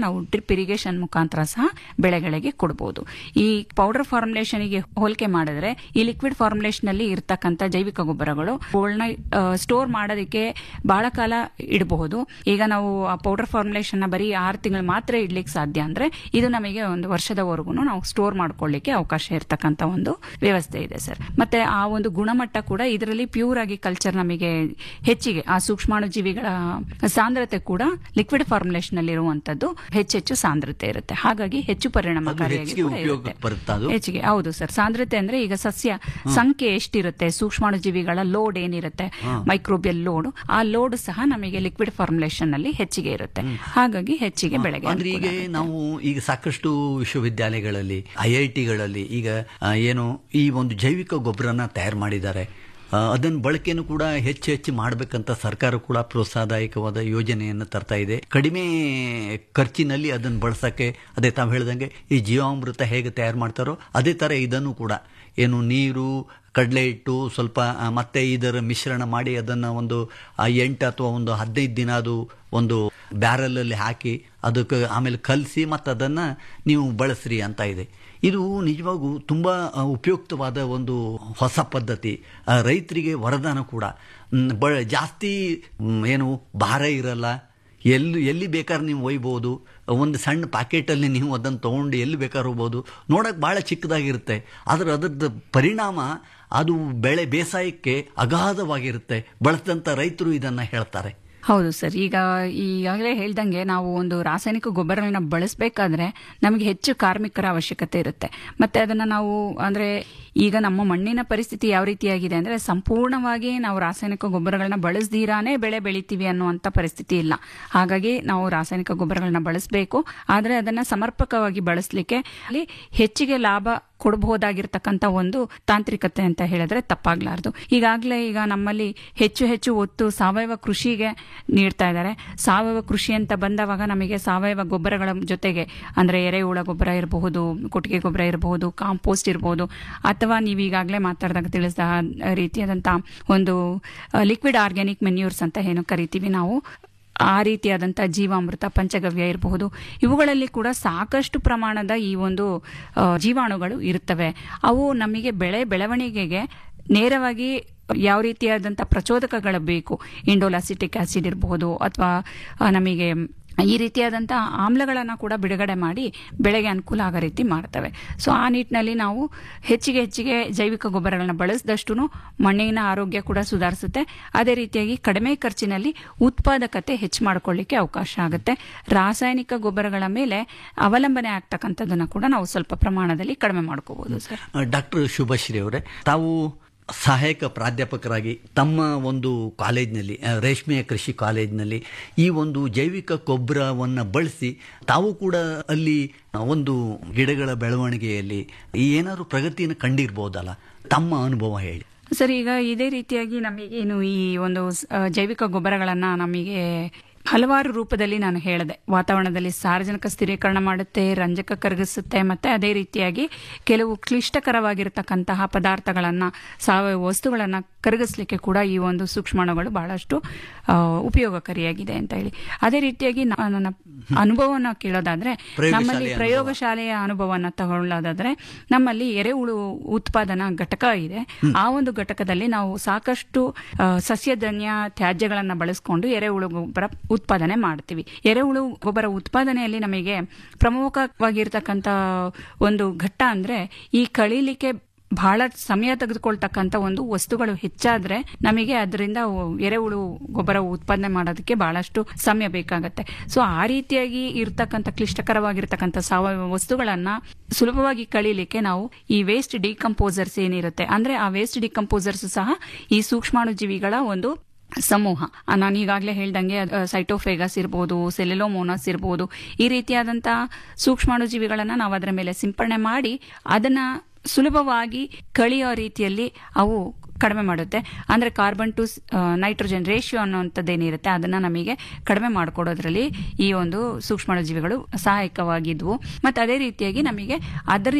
ನಾವು ಡ್ರಿಪ್ ಇರಿಗೇಷನ್ ಮುಖಾಂತರ ಸಹ ಬೆಳೆಗಳಿಗೆ ಕೊಡಬಹುದು ಈ ಪೌಡರ್ ಫಾರ್ಮುಲೇಷನ್ಗೆ ಹೋಲಿಕೆ ಮಾಡಿದ್ರೆ ಈ ಲಿಕ್ವಿಡ್ ಫಾರ್ಮುಲೇಷನ್ ಅಲ್ಲಿ ಇರ್ತಕ್ಕಂಥ ಜೈವಿಕ ಗೊಬ್ಬರಗಳು ಅವುಗಳನ್ನ ಸ್ಟೋರ್ ಮಾಡೋದಕ್ಕೆ ಬಹಳ ಕಾಲ ಇಡಬಹುದು ಈಗ ನಾವು ಆ ಪೌಡರ್ ಫಾರ್ಮುಲೇಷನ್ ನ ಬರೀ ಆರು ತಿಂಗಳು ಮಾತ್ರ ಇಡ್ಲಿಕ್ಕೆ ಸಾಧ್ಯ ಅಂದ್ರೆ ಇದು ನಮಗೆ ಒಂದು ವರ್ಷದವರೆಗೂ ನಾವು ಸ್ಟೋರ್ ಮಾಡ್ಕೊಳ್ಳಿಕ್ಕೆ ಅವಕಾಶ ಇರತಕ್ಕಂತ ಒಂದು ವ್ಯವಸ್ಥೆ ಇದೆ ಸರ್ ಮತ್ತೆ ಆ ಒಂದು ಗುಣಮಟ್ಟ ಕೂಡ ಇದರಲ್ಲಿ ಪ್ಯೂರ್ ಆಗಿ ಕಲ್ಚರ್ ನಮಗೆ ಹೆಚ್ಚಿಗೆ ಆ ಸೂಕ್ಷ್ಮಾಣು ಜೀವಿಗಳ ಸಾಂದ್ರತೆ ಕೂಡ ಲಿಕ್ವಿಡ್ ಫಾರ್ಮುಲೇಷನ್ ಅಲ್ಲಿ ಇರುವಂತದ್ದು ಹೆಚ್ಚೆಚ್ಚು ಸಾಂದ್ರತೆ ಇರುತ್ತೆ ಹಾಗಾಗಿ ಹೆಚ್ಚು ಪರಿಣಾಮಕಾರಿಯಾಗಿ ಹೆಚ್ಚಿಗೆ ಕೂಡ ಉಪಯೋಗ ಇರುತ್ತೆ. ಬರುತ್ತಾ ಅದು? ಹೆಚ್ಚಿಗೆ ಹೌದು ಸರ್ ಸಾಂದ್ರತೆ ಅಂದ್ರೆ ಈಗ ಸಸ್ಯ ಸಂಖ್ಯೆ ಎಷ್ಟಿರುತ್ತೆ ಸೂಕ್ಷ್ಮಾಣು ಜೀವಿಗಳ ಲೋಡ್ ಏನಿರುತ್ತೆ ಹಾ. ಮೈಕ್ರೋಬಿಯಲ್ ಲೋಡ್ ಆ ಲೋಡ್ ಸಹ ನಮಗೆ ಲಿಕ್ವಿಡ್ ಫಾರ್ಮುಲೇಷನ್ ಅಲ್ಲಿ ಹೆಚ್ಚಿಗೆ ಇರುತ್ತೆ ಹಾಗಾಗಿ ಹೆಚ್ಚಿಗೆ ಬೆಳೆಗೆ ಅಂದ್ರೆ ಈಗ ನಾವು ಈಗ ಸಾಕಷ್ಟು ವಿಶ್ವವಿದ್ಯಾಲಯಗಳಲ್ಲಿ ಐ ಐ ಟಿಗಳಲ್ಲಿ ಈಗ ಆ, ಏನು ಈ ಒಂದು ಜೈವಿಕ ಗೊಬ್ಬರನ ತಯಾರು ಮಾಡಿದ್ದಾರೆ ಆ, ಅದನ್ನ ಬಳಕೆನೂ ಕೂಡ ಹೆಚ್ಚು ಹೆಚ್ಚು ಮಾಡಬೇಕಂತ ಸರ್ಕಾರ ಕೂಡ ಪ್ರೋತ್ಸಾಹದಾಯಕವಾದ ಯೋಜನೆಯನ್ನು ತರ್ತಾ ಇದೆ ಕಡಿಮೆ ಖರ್ಚಿನಲ್ಲಿ ಅದನ್ನು ಬಳಸಕ್ಕೆ ಅದೇ ತಾವು ಹೇಳ್ದಂಗೆ ಈ ಜೀವಾಮೃತ ಹೇಗೆ ತಯಾರು ಮಾಡ್ತಾರೋ ಅದೇ ತರ ಇದನ್ನು ಕೂಡ ಏನು ನೀರು ಕಡಲೆ ಹಿಟ್ಟು ಸ್ವಲ್ಪ ಆ, ಮತ್ತೆ ಇದರ ಮಿಶ್ರಣ ಮಾಡಿ ಅದನ್ನು ಒಂದು ಆ, ಎಂಟು ಅಥವಾ ಒಂದು ಹದಿನೈದು ದಿನ ಅದು ಒಂದು ಬ್ಯಾರಲಲ್ಲಿ ಹಾಕಿ ಅದಕ್ಕೆ ಆಮೇಲೆ ಕಲಸಿ ಮತ್ತು ಅದನ್ನು ನೀವು ಬಳಸ್ರಿ ಅಂತ ಇದೆ ಇದು ನಿಜವಾಗೂ ತುಂಬ ಆ, ಉಪಯುಕ್ತವಾದ ಒಂದು ಹೊಸ ಪದ್ಧತಿ ಆ, ರೈತರಿಗೆ ವರದಾನ ಕೂಡ ಮ್, ಬ ಜಾಸ್ತಿ ಮ್, ಏನು ಭಾರ ಇರಲ್ಲ ಎಲ್ಲಿ ಎಲ್ಲಿ ಬೇಕಾದ್ರೆ ನೀವು ಒಯ್ಬೋದು ಒಂದು ಸಣ್ಣ ಪ್ಯಾಕೆಟಲ್ಲಿ ನೀವು ಅದನ್ನು ತೊಗೊಂಡು ಎಲ್ಲಿ ಬೇಕಾದ್ರೆ ಹೋಗ್ಬೋದು ನೋಡೋಕೆ ಭಾಳ ಚಿಕ್ಕದಾಗಿರುತ್ತೆ ಆದರೆ ಅದರದ್ದು ಪರಿಣಾಮ ಅದು ಬೆಳೆ ಬೇಸಾಯಕ್ಕೆ ಅಗಾಧವಾಗಿರುತ್ತೆ ಬಳಸಿದಂಥ ರೈತರು ಇದನ್ನು ಹೇಳ್ತಾರೆ ಹೌದು ಸರ್ ಈಗ ಈಗಾಗಲೇ ಹೇಳ್ದಂಗೆ ನಾವು ಒಂದು ರಾಸಾಯನಿಕ ಗೊಬ್ಬರಗಳನ್ನ ಬಳಸಬೇಕಾದ್ರೆ ನಮಗೆ ಹೆಚ್ಚು ಕಾರ್ಮಿಕರ ಅವಶ್ಯಕತೆ ಇರುತ್ತೆ ಮತ್ತೆ ಅದನ್ನ ನಾವು ಅಂದ್ರೆ ಈಗ ನಮ್ಮ ಮಣ್ಣಿನ ಪರಿಸ್ಥಿತಿ ಯಾವ ರೀತಿಯಾಗಿದೆ ಅಂದ್ರೆ ಸಂಪೂರ್ಣವಾಗಿ ನಾವು ರಾಸಾಯನಿಕ ಗೊಬ್ಬರಗಳನ್ನ ಬಳಸ್ದಿರಾನೇ ಬೆಳೆ ಬೆಳಿತೀವಿ ಅನ್ನುವಂತ ಪರಿಸ್ಥಿತಿ ಇಲ್ಲ ಹಾಗಾಗಿ ನಾವು ರಾಸಾಯನಿಕ ಗೊಬ್ಬರಗಳನ್ನ ಬಳಸಬೇಕು ಆದ್ರೆ ಅದನ್ನ ಸಮರ್ಪಕವಾಗಿ ಬಳಸಲಿಕ್ಕೆ ಅಲ್ಲಿ ಹೆಚ್ಚಿಗೆ ಲಾಭ ಕೊಡಬಹುದಾಗಿರ್ತಕ್ಕಂಥ ಒಂದು ತಾಂತ್ರಿಕತೆ ಅಂತ ಹೇಳಿದ್ರೆ ತಪ್ಪಾಗ್ಲಾರ್ದು ಈಗಾಗಲೇ ಈಗ ನಮ್ಮಲ್ಲಿ ಹೆಚ್ಚು ಹೆಚ್ಚು ಒತ್ತು ಸಾವಯವ ಕೃಷಿಗೆ ನೀಡ್ತಾ ಇದ್ದಾರೆ ಸಾವಯವ ಕೃಷಿ ಅಂತ ಬಂದವಾಗ ನಮಗೆ ಸಾವಯವ ಗೊಬ್ಬರಗಳ ಜೊತೆಗೆ ಅಂದ್ರೆ ಎರೆಹುಳ ಗೊಬ್ಬರ ಇರಬಹುದು ಕೊಟ್ಟಿಗೆ ಗೊಬ್ಬರ ಇರಬಹುದು ಕಾಂಪೋಸ್ಟ್ ಇರಬಹುದು ಅಥವಾ ನೀವು ಈಗಾಗಲೇ ಮಾತಾಡಿದಾಗ ತಿಳಿಸಿದ ರೀತಿಯಾದಂಥ ಒಂದು ಲಿಕ್ವಿಡ್ ಆರ್ಗ್ಯಾನಿಕ್ ಮೆನ್ಯೂರ್ಸ್ ಅಂತ ಏನು ಕರಿತೀವಿ ನಾವು ಆ ರೀತಿಯಾದಂಥ ಜೀವಾಮೃತ ಪಂಚಗವ್ಯ ಇರಬಹುದು ಇವುಗಳಲ್ಲಿ ಕೂಡ ಸಾಕಷ್ಟು ಪ್ರಮಾಣದ ಈ ಒಂದು ಆ, ಜೀವಾಣುಗಳು ಇರುತ್ತವೆ ಅವು ನಮಗೆ ಬೆಳೆ ಬೆಳವಣಿಗೆಗೆ ನೇರವಾಗಿ ಯಾವ ರೀತಿಯಾದಂಥ ಪ್ರಚೋದಕಗಳು ಬೇಕು ಇಂಡೋಲಾಸಿಟಿಕ್ ಆಸಿಡ್ ಇರಬಹುದು ಅಥವಾ ನಮಗೆ ಈ ರೀತಿಯಾದಂಥ ಆಮ್ಲಗಳನ್ನು ಕೂಡ ಬಿಡುಗಡೆ ಮಾಡಿ ಬೆಳೆಗೆ ಅನುಕೂಲ ಆಗೋ ರೀತಿ ಮಾಡ್ತವೆ ಸೊ ಆ ನಿಟ್ಟಿನಲ್ಲಿ ನಾವು ಹೆಚ್ಚಿಗೆ ಹೆಚ್ಚಿಗೆ ಜೈವಿಕ ಗೊಬ್ಬರಗಳನ್ನ ಬಳಸಿದಷ್ಟು ಮಣ್ಣಿನ ಆರೋಗ್ಯ ಕೂಡ ಸುಧಾರಿಸುತ್ತೆ ಅದೇ ರೀತಿಯಾಗಿ ಕಡಿಮೆ ಖರ್ಚಿನಲ್ಲಿ ಉತ್ಪಾದಕತೆ ಹೆಚ್ಚು ಮಾಡ್ಕೊಳ್ಳಿಕ್ಕೆ ಅವಕಾಶ ಆಗುತ್ತೆ ರಾಸಾಯನಿಕ ಗೊಬ್ಬರಗಳ ಮೇಲೆ ಅವಲಂಬನೆ ಆಗ್ತಕ್ಕಂಥದ್ದನ್ನು ಕೂಡ ನಾವು ಸ್ವಲ್ಪ ಪ್ರಮಾಣದಲ್ಲಿ ಕಡಿಮೆ ಮಾಡ್ಕೋಬಹುದು ಸರ್ ಡಾಕ್ಟರ್ ಶುಭಶ್ರೀ ಅವರೇ ತಾವು ಸಹಾಯಕ ಪ್ರಾಧ್ಯಾಪಕರಾಗಿ ತಮ್ಮ ಒಂದು ಕಾಲೇಜ್ನಲ್ಲಿ ಆ, ರೇಷ್ಮೆಯ ಕೃಷಿ ಕಾಲೇಜ್ನಲ್ಲಿ ಈ ಒಂದು ಜೈವಿಕ ಗೊಬ್ಬರವನ್ನು ಬಳಸಿ ತಾವು ಕೂಡ ಅಲ್ಲಿ ಒಂದು ಗಿಡಗಳ ಬೆಳವಣಿಗೆಯಲ್ಲಿ ಏನಾದ್ರು ಪ್ರಗತಿಯನ್ನು ಕಂಡಿರ್ಬೋದಲ್ಲ ತಮ್ಮ ಅನುಭವ ಹೇಳಿ ಸರ್ ಈಗ ಇದೇ ರೀತಿಯಾಗಿ ನಮಗೇನು ಈ ಒಂದು ಆ, ಜೈವಿಕ ಗೊಬ್ಬರಗಳನ್ನ ನಮಗೆ ಹಲವಾರು ರೂಪದಲ್ಲಿ ನಾನು ಹೇಳಿದೆ ವಾತಾವರಣದಲ್ಲಿ ಸಾರ್ವಜನಿಕ ಸ್ಥಿರೀಕರಣ ಮಾಡುತ್ತೆ ರಂಜಕ ಕರಗಿಸುತ್ತೆ ಮತ್ತೆ ಅದೇ ರೀತಿಯಾಗಿ ಕೆಲವು ಕ್ಲಿಷ್ಟಕರವಾಗಿರತಕ್ಕಂತಹ ಪದಾರ್ಥಗಳನ್ನ ಸಾವಯವ ವಸ್ತುಗಳನ್ನ ಕರಗಿಸ್ಲಿಕ್ಕೆ ಕೂಡ ಈ ಒಂದು ಸೂಕ್ಷ್ಮಾಣುಗಳು ಬಹಳಷ್ಟು ಆ, ಉಪಯೋಗಕಾರಿಯಾಗಿದೆ ಅಂತ ಹೇಳಿ ಅದೇ ರೀತಿಯಾಗಿ ನಾ- ನನ್ನ ಅನುಭವನ ಕೇಳೋದಾದ್ರೆ ಪ್ರಯೋಗಶಾಲೆಯ ನಮ್ಮಲ್ಲಿ ಅನುಭವ. ಪ್ರಯೋಗಶಾಲೆಯ ಅನುಭವನ ತಗೊಳ್ಳೋದಾದ್ರೆ ನಮ್ಮಲ್ಲಿ ಎರೆಹುಳು ಉತ್ಪಾದನಾ ಘಟಕ ಇದೆ ಆ ಒಂದು ಘಟಕದಲ್ಲಿ ನಾವು ಸಾಕಷ್ಟು ಆ, ಸಸ್ಯಜನ್ಯ ತ್ಯಾಜ್ಯಗಳನ್ನ ಬಳಸ್ಕೊಂಡು ಎರೆಹುಳು ಗೊಬ್ಬರ ಉತ್ಪಾದನೆ ಮಾಡ್ತೀವಿ ಎರೆಹುಳು ಗೊಬ್ಬರ ಉತ್ಪಾದನೆಯಲ್ಲಿ ನಮಗೆ ಪ್ರಮುಖವಾಗಿರ್ತಕ್ಕಂಥ ಒಂದು ಘಟ್ಟ ಅಂದ್ರೆ ಈ ಕಳೀಲಿಕ್ಕೆ ಬಹಳ ಸಮಯ ತೆಗೆದುಕೊಳ್ತಕ್ಕಂಥ ಒಂದು ವಸ್ತುಗಳು ಹೆಚ್ಚಾದ್ರೆ ನಮಗೆ ಅದರಿಂದ ಎರೆಹುಳು ಗೊಬ್ಬರ ಉತ್ಪಾದನೆ ಮಾಡೋದಕ್ಕೆ ಬಹಳಷ್ಟು ಸಮಯ ಬೇಕಾಗತ್ತೆ ಸೊ ಆ ರೀತಿಯಾಗಿ ಇರ್ತಕ್ಕಂಥ ಕ್ಲಿಷ್ಟಕರವಾಗಿರ್ತಕ್ಕಂಥ ಸಾವಯವ ವಸ್ತುಗಳನ್ನ ಸುಲಭವಾಗಿ ಕಳೀಲಿಕ್ಕೆ ನಾವು ಈ ವೇಸ್ಟ್ ಡಿಕಂಪೋಸರ್ಸ್ ಏನಿರುತ್ತೆ ಅಂದ್ರೆ ಆ ವೇಸ್ಟ್ ಡಿಕಂಪೋಸರ್ಸ್ ಸಹ ಈ ಸೂಕ್ಷ್ಮಾಣು ಜೀವಿಗಳ ಒಂದು ಸಮೂಹ ಆ, ನಾನು ಈಗಾಗಲೇ ಹೇಳ್ದಂಗೆ ಸೈಟೋಫೇಗಸ್ ಇರ್ಬೋದು ಸೆಲೆಲೋಮೋನಸ್ ಇರ್ಬೋದು ಈ ರೀತಿಯಾದಂಥ ಸೂಕ್ಷ್ಮಾಣು ಜೀವಿಗಳನ್ನ ನಾವು ಅದರ ಮೇಲೆ ಸಿಂಪರಣೆ ಮಾಡಿ ಅದನ್ನ ಸುಲಭವಾಗಿ ಕಳಿಯೋ ರೀತಿಯಲ್ಲಿ ಅವು ಕಡಿಮೆ ಮಾಡುತ್ತೆ ಅಂದ್ರೆ ಕಾರ್ಬನ್ ಟು ನೈಟ್ರೋಜನ್ ರೇಷಿಯೋ ಅನ್ನೋಂಥದ್ದೇನಿರುತ್ತೆ ಅದನ್ನ ನಮಗೆ ಕಡಿಮೆ ಮಾಡಿಕೊಡೋದ್ರಲ್ಲಿ ಈ ಒಂದು ಸೂಕ್ಷ್ಮಾಣು ಜೀವಿಗಳು ಸಹಾಯಕವಾಗಿದ್ವು ಮತ್ತೆ ಅದೇ ರೀತಿಯಾಗಿ ನಮಗೆ ಅದರಿಂದ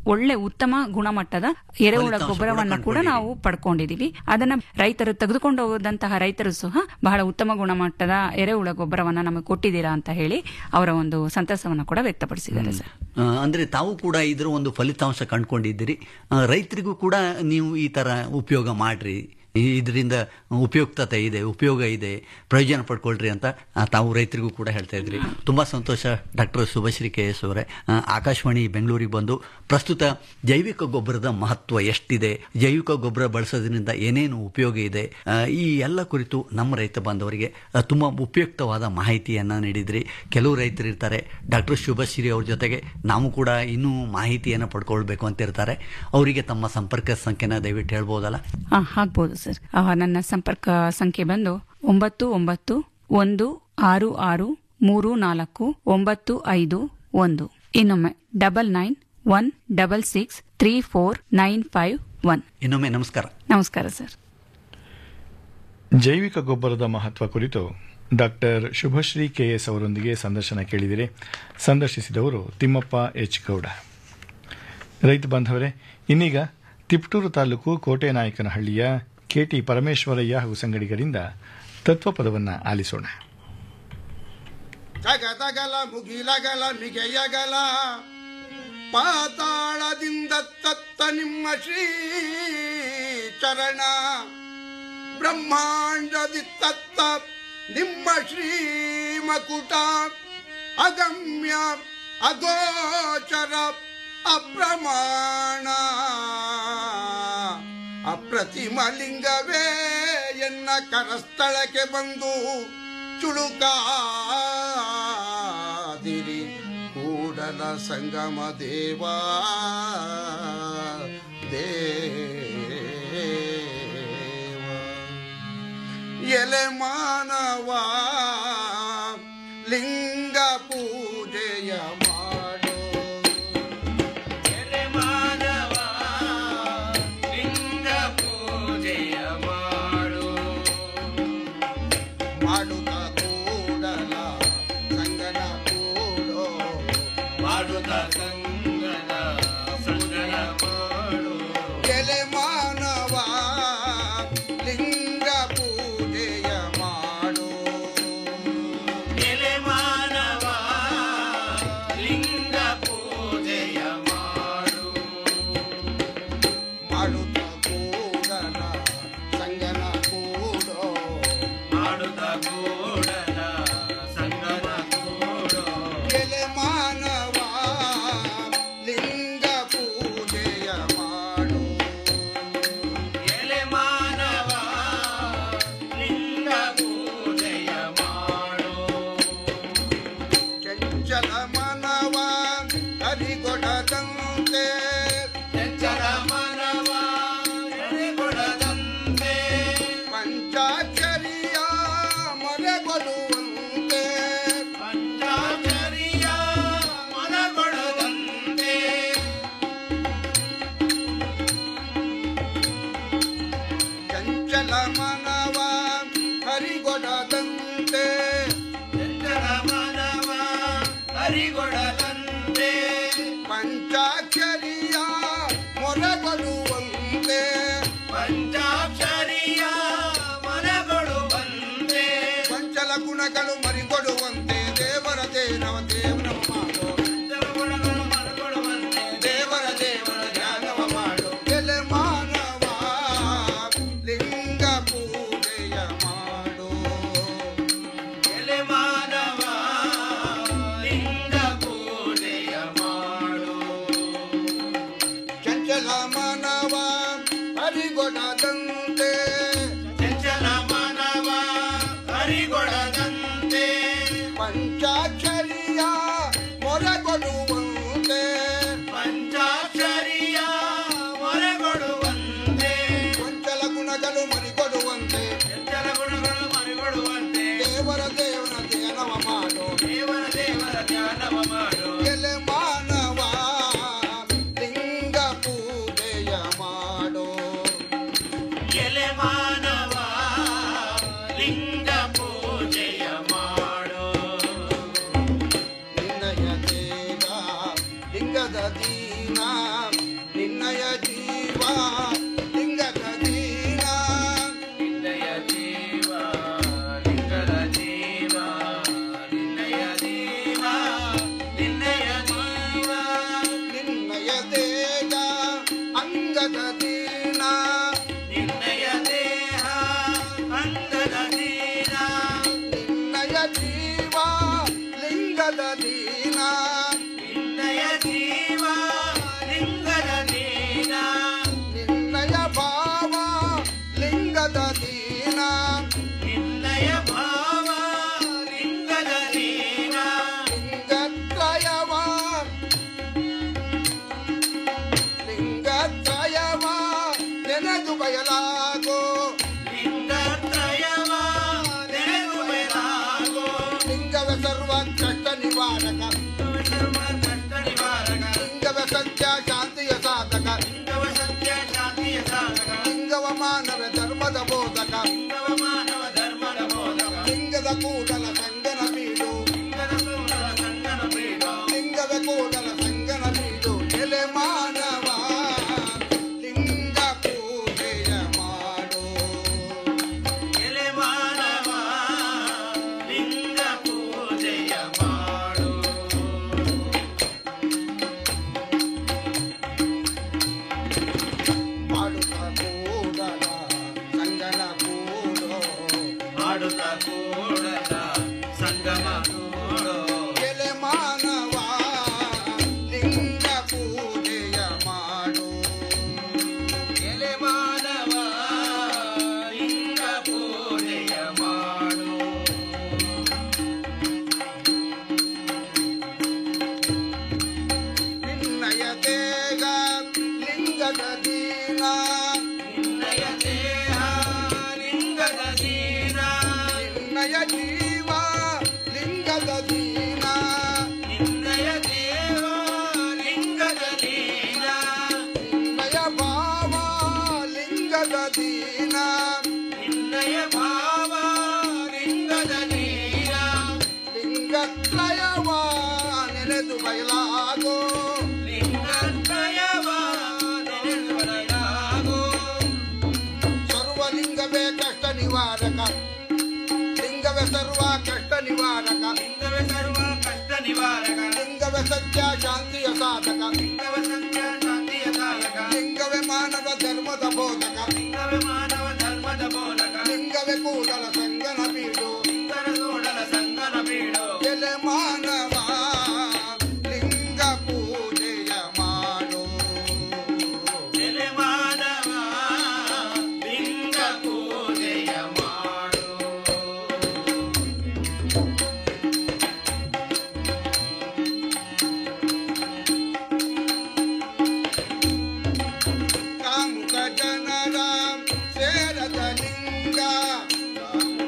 ಒಳ್ಳೆ ಉತ್ತಮ ಗುಣಮಟ್ಟದ ಎರೆಹುಳ ಫಲಿತಾಂಶ ಗೊಬ್ಬರವನ್ನ ಕೂಡ ಕೂಡ ನಾವು ಪಡ್ಕೊಂಡಿದೀವಿ ಅದನ್ನ ರೈತರು ತೆಗೆದುಕೊಂಡು ಹೋದಂತಹ ರೈತರು ಸಹ ಬಹಳ ಉತ್ತಮ ಗುಣಮಟ್ಟದ ಎರೆಹುಳ ಗೊಬ್ಬರವನ್ನ ನಮಗೆ ಕೊಟ್ಟಿದ್ದೀರಾ ಅಂತ ಹೇಳಿ ಅವರ ಒಂದು ಸಂತಸವನ್ನ ಕೂಡ ವ್ಯಕ್ತಪಡಿಸಿದ್ದಾರೆ ಸರ್ ಆ, ಅಂದ್ರೆ ತಾವು ಕೂಡ ಇದರ ಒಂದು ಫಲಿತಾಂಶ ಕಂಡುಕೊಂಡಿದ್ದೀರಿ ಆ, ರೈತರಿಗೂ ಕೂಡ ನೀವು ಈ ತರ ಉಪಯೋಗ ಮಾಡ್ರಿ ಈ- ಇದರಿಂದ ಉಪಯುಕ್ತತೆ ಇದೆ ಉಪಯೋಗ ಇದೆ ಪ್ರಯೋಜನ ಪಡ್ಕೊಳ್ರಿ ಅಂತ ಆ, ತಾವು ರೈತರಿಗೂ ಕೂಡ ಹೇಳ್ತಾ ಇದ್ರಿ ತುಂಬಾ ಸಂತೋಷ ಡಾಕ್ಟರ್ ಶುಭಶ್ರೀ ಕೆ ಎಸ್ ಅವರೇ ಆ, ಆಕಾಶವಾಣಿ ಬೆಂಗಳೂರಿಗೆ ಬಂದು ಪ್ರಸ್ತುತ ಜೈವಿಕ ಗೊಬ್ಬರದ ಮಹತ್ವ ಎಷ್ಟಿದೆ ಜೈವಿಕ ಗೊಬ್ಬರ ಬಳಸೋದ್ರಿಂದ ಏನೇನು ಉಪಯೋಗ ಇದೆ ಆ, ಈ ಎಲ್ಲ ಕುರಿತು ನಮ್ಮ ರೈತ ಬಾಂಧವರಿಗೆ ಆ, ತುಂಬಾ ಉಪಯುಕ್ತವಾದ ಮಾಹಿತಿಯನ್ನ ನೀಡಿದ್ರಿ ಕೆಲವು ರೈತರು ಇರ್ತಾರೆ ಡಾಕ್ಟರ್ ಶುಭಶ್ರೀ ಅವ್ರ ಜೊತೆಗೆ ನಾವು ಕೂಡ ಇನ್ನೂ ಮಾಹಿತಿಯನ್ನು ಪಡ್ಕೊಳ್ಬೇಕು ಅಂತ ಇರ್ತಾರೆ ಅವರಿಗೆ ತಮ್ಮ ಸಂಪರ್ಕ ಸಂಖ್ಯೆನ ದಯವಿಟ್ಟು ಹೇಳ್ಬೋದಲ್ಲ ಆ, ಆಗ್ಬೋದು ಸರ್ ಆ, ನನ್ನ ಸಂಪರ್ಕ ಸಂಖ್ಯೆ ಬಂದು ಒಂಬತ್ತು ಒಂಬತ್ತು ಒಂದು ಆರು ಆರು ಮೂರು ನಾಲ್ಕು ಒಂಬತ್ತು ಐದು ಒಂದು ಇನ್ನೊಮ್ಮೆ double nine one double six three four nine five one ಇನ್ನೊಮ್ಮೆ ನಮಸ್ಕಾರ ನಮಸ್ಕಾರ ಸರ್ ಜೈವಿಕ ಗೊಬ್ಬರದ ಮಹತ್ವ ಕುರಿತು ಡಾಕ್ಟರ್ ಶುಭಶ್ರೀ ಕೆಎಸ್ ಅವರೊಂದಿಗೆ ಸಂದರ್ಶನ ಕೇಳಿದಿರಿ ಸಂದರ್ಶಿಸಿದವರು ತಿಮ್ಮಪ್ಪ ಎಚ್ ಗೌಡ ರೈತ ಬಾಂಧವರೇ ಇನ್ನೀಗ ತಿಪ್ಟೂರು ತಾಲೂಕು ಕೋಟೆನಾಯಕನಹಳ್ಳಿಯ ಕೆಟಿ ಪರಮೇಶ್ವರಯ್ಯ ಹಾಗೂ ಸಂಗಡಿಗರಿಂದ ತತ್ವಪದವನ್ನು ಆಲಿಸೋಣ ಜಗದಗಲ ಮುಗಿಲಗಲ ಮಿಗೆಯಗಲ ಪಾತಾಳದಿಂದ ತತ್ತ ನಿಮ್ಮ ಶ್ರೀ ಚರಣ ಬ್ರಹ್ಮಾಂಡದಿ ತತ್ತ ನಿಮ್ಮ ಶ್ರೀ ಮಕುಟ ಅಗಮ್ಯ ಅಗೋಚರ ಅಪ್ರಮಾಣ ಅಪ್ರತಿಮ ಲಿಂಗವೇ ಎನ್ನ ಕರಸ್ಥಳಕ್ಕೆ ಬಂದು ಚುಳುಕಾದಿರಿ ಕೂಡಲ ಸಂಗಮ ದೇವಾ ದೇವ ಎಲೆ ಮಾನವ ಲಿಂಗ ಪೂಜೆಯ ಮಾಡೋ ಎಲೆ ಮಾನವ ಲಿಂಗ ಪೂಜೆಯ ಮಾಡು ಮಾಡುತ್ತ ಕೂಡಲ ಸಂಗನ ಕೂಡೋ ಮಾಡುತ್ತ ಸಂಗನ ಸಂಗನ ಮಾಡು ಎಲೆ ಮಾನವ ಲಿಂಗ ಪೂಜೆಯ ಮಾಡು ಎಲೆ ಮಾನವ ಲಿಂಗ ಪೂಜೆಯ ಮಾಡು ಮಾಡುತ್ತ ಕೂಡಲ ಸಂಗನ ಕೂಡೋ ಮಾಡುತ್ತ ಕೂಡಲ ಸಂಗನ ಕೂಡೋ ಎಲೆ ಮಾನವ ಲಿಂಗ ಪೂಜೆಯ ಮಾಡು ಎಲೆ ಮಾನವ ಲಿಂಗ ಪೂಜೆಯ ಮಾಡು ಚಂಚಲ ಮನವ ಹರಿಗೊಡದಂತೆ ಚಂಚಲ ಮನವ ಹರಿಗೊಡದಂತೆ ಪಂಚಾಕ್ಷರಿಯ ಮರೆಗೊಡುವಂತೆ ಪಂಚಾಕ್ಷರಿಯ ಮನಗೊಡದಂತೆ ಚಂಚಲ ಮನವ ಹರಿಗೊಡದಂತೆ ಚಂಚಲ ಮನವ ಹರಿಗೊಡದಂತೆ ಪಂಚಾಕ್ಷರಿಯ ಮೊರಗೊಡುವಂತೆ ಪಂಚಾಕ್ಷರಿಯ ಮೊರಗೊಡುವಂತೆ ಪಂಚಲ ಗುಣಗಳು ಮರಿಗೊಡುವಂತೆ ದೇವರ ದೇನವ ದೇವರ ಮಾಡೋ ಗುಣಗಳು ಮರಿಗೊಡುವಂತೆ ದೇವರ ದೇವರ ಧ್ಯಾನವ ಮಾಡು ಎಲೆ ಮಾನವ ಲಿಂಗ ಪೂಜೆಯ ಮಾಡು ಎಲೆ ಮಾನವ ಲಿಂಗ ಪೂಜೆಯ ಮಾಡು ಚಂಚಲ ಮಾನವ ಹರಿಗೊಡದಂತೆ ಚಂಚಲ ಮಾನವ ಹರಿಗೊಡದಂತೆ ಪಂಚಾಕ್ಷರಿಯ ಮೊರಗೊಡುವಂತೆ ಪಂಚಾಕ್ಷರಿಯ ಮೊರಗೊಡುವಂತೆ ಪಂಚಲ ಗುಣಗಳು ಮರಿಗೊಡುವಂತೆ ಚಂಚಲ ಗುಣಗಳು ಮರಿಗೊಡುವಂತೆ ದೇವರ ದೇವರ ಧ್ಯಾನವ ಮಾಡು ದೇವರ ದೇವರ ಧ್ಯಾನವ ಮಾಡು ಎಲೆ ಮಾನವ ಲಿಂಗ ಪೂಜೆಯ ಮಾಡು ಲಿಂಗದ ದೀನ ನಿನ್ನಯ ದೇಹ ಅಂಗದ ದೀನ ನಿನ್ನಯ ಜೀವ ಲಿಂಗದ ದೀನ ನಿನ್ನಯ ಜೀವ ಲಿಂಗದ ದೀನ ನಿನ್ನಯ ಭಾವ ಲಿಂಗದ ದೀನ ನಿನ್ನಯ ಭಾವ ಲಿಂಗದ ದೀನ ಲಿಂಗತ್ರಯವ ಲಿಂಗತ್ರಯವ ನೆನೆದು ಬಯಲಾಗೋ ಲಿಂಗತ್ರಯವ ನೆನೆದು ಬಯಲಾಗೋ ಲಿಂಗವ ಸರ್ವ ಕಷ್ಟ ನಿವಾರಕ ಸರ್ವ ಕಷ್ಟ ನಿವಾರಕ ಲಿಂಗವ ಸತ್ಯ ಶಾಂತಿಯ ಸಾಧಕ ಲಿಂಗವ ಸತ್ಯ ಶಾಂತಿಯ ಸಾಧಕ ಲಿಂಗವ ಮಾನವ ಧರ್ಮದ ಬೋಧಕ ಲಿಂಗವ ಮಾನವ ಧರ್ಮದ ಬೋಧಕ ಲಿಂಗದ ಕೂಡಲ ಸಂಗನ ಬೀಡು ಲಿಂಗದ ಸೂರವ ಸಂಗನ ಪೀಠ ಲಿಂಗದ ಕೂಡಲ ಸಂಗನ ಬೀಡು ಎಲೆ ಮಾನವ ಲಿಂಗ ಪೂಜೆಯ ಮಾಡು ಎಲೆ ಮಾನವ ಲಿಂಗ ಪೂಜೆಯ ಮಾಡು ಮಾಡುತ್ತ ಕೂಡಲ ಸಂಗನ ಕೂಡೋ ಮಾಡುತ್ತ ಕೂಡಲ ಸಂಗಮ ಕೂಡೋ ಎಲೆ ಮಾನವ ಲಿಂಗ ಪೂಜೆಯ ಮಾಡು ಎಲೆ ಮಾನವ ಲಿಂಗ ಪೂಜೆಯ ಮಾಡು ನಿನ್ನಯ ದೇಹ ಲಿಂಗದ ದೀನ ನಿನ್ನಯ ದೇಹ ಲಿಂಗದ ದೀನ ನಿನ್ನಯ ಜೀವ ಲಿಂಗದ ದೀನ ನಿನ್ನಯ ದೇಹ ಲಿಂಗದ ದೀನ ನಿನ್ನಯ ಭಾವ ಲಿಂಗದ ದೀನ ನಿನ್ನಯ ಭಾವ ಲಿಂಗದ ದೀನ ಲಿಂಗತ್ರಯವ ನೆನೆದು ಬಯಲಾಗೋ ಲಿಂಗತ್ರಯವ ನೆನೆದು ಬರಲಾಗೋ ಸರ್ವಲಿಂಗವೇ ಕಷ್ಟ ನಿವಾರಕ ಲಿಂಗವೇ ಸರ್ವ ಕಷ್ಟ ನಿವಾರಕ ಲಿಂಗವೇ ಸರ್ವ ಕಷ್ಟ ನಿವಾರಕ ಲಿಂಗವೇ ಸತ್ಯ ಶಾಂತಿಯ ಸಾಧಕ ಲಿಂಗವ ಸತ್ಯ ಶಾಂತಿಯ ಸಾಧಕ ಲಿಂಗವೇ ಮಾನವ ಧರ್ಮದ ಬೋಧಕ ಲಿಂಗವೇ ಮಾನವ ಧರ್ಮದ ಬೋಧಕ ಲಿಂಗವೇ ಕೂಡಲ ಸಂಗನ ಬೀಡು ಲಿಂಗನ ನೋಡಲ ಸಂಗನ ಬೀಡು ಎಲೆ ಮಾನವ ಲಿಂಗ ಪೂಜೆಯ ಮಾಡು ಎಲೆ ಮಾನವ ಲಿಂಗ ಪೂಜೆಯ ಮಾಡು ಕಾಮುಕ ಜನರ ಸೇರದ ಲಿಂಗ ಕಾಮುಕ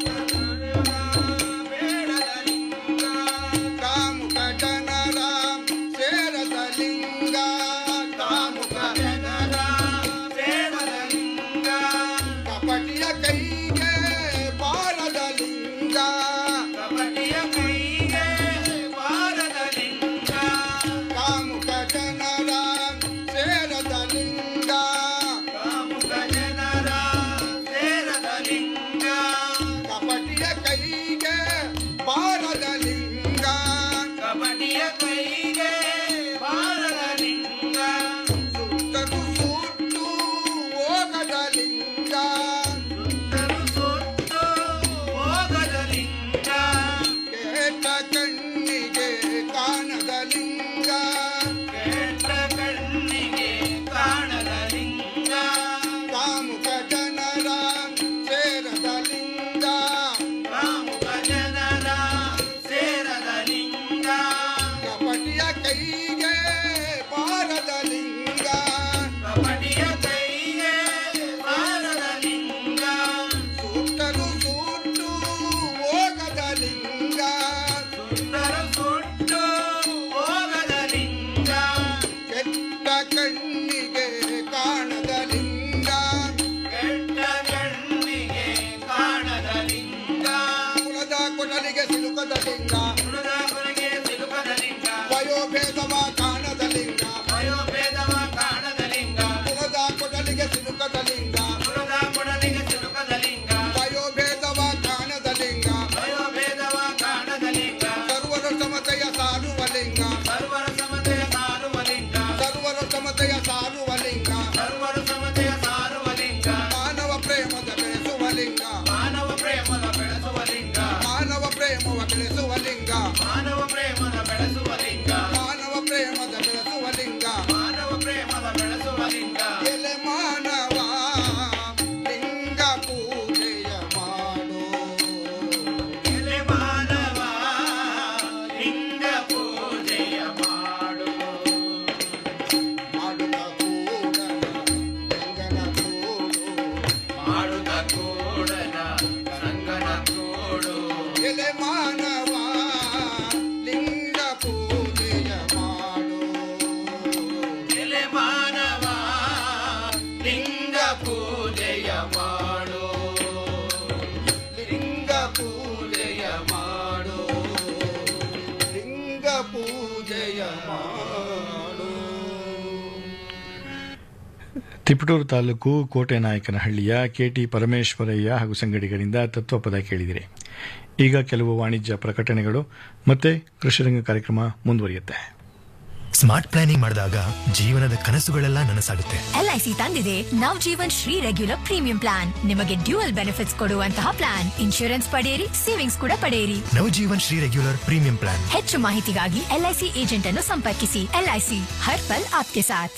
ತಿಪಟೂರು ತಾಲೂಕು ಕೋಟೆನಾಯಕನಹಳ್ಳಿಯ ಕೆಟಿ ಪರಮೇಶ್ವರಯ್ಯ ಹಾಗೂ ಸಂಗಡಿಗರಿಂದ ತತ್ವಪದ ಕೇಳಿದಿರಿ ಈಗ ಕೆಲವು ವಾಣಿಜ್ಯ ಪ್ರಕಟಣೆಗಳು ಮತ್ತೆ ಕೃಷಿರಂಗ ಕಾರ್ಯಕ್ರಮ ಮುಂದುವರಿಯುತ್ತೆ ಸ್ಮಾರ್ಟ್ ಪ್ಲಾನಿಂಗ್ ಮಾಡಿದಾಗ ಜೀವನದ ಕನಸುಗಳೆಲ್ಲ ನನಸಾಗುತ್ತೆ ಎಲ್ಐಸಿ ತಂದಿದೆ Nav Jeevan Shree regular premium plan ನಿಮಗೆ ಡ್ಯೂಯಲ್ ಬೆನಿಫಿಟ್ಸ್ ಕೊಡುವಂತಹ ಪ್ಲಾನ್ ಇನ್ಶೂರೆನ್ಸ್ ಪಡೆಯಿರಿ ಸೇವಿಂಗ್ಸ್ ಕೂಡ ಪಡೆಯಿರಿ Navjeevan Shree regular premium plan ಹೆಚ್ಚು ಮಾಹಿತಿಗಾಗಿ ಎಲ್ಐಸಿ ಏಜೆಂಟ್ ಅನ್ನು ಸಂಪರ್ಕಿಸಿ ಎಲ್ಐಸಿ ಹರ್ ಪಲ್ ಆಪ್ಕೆ ಸಾಥ್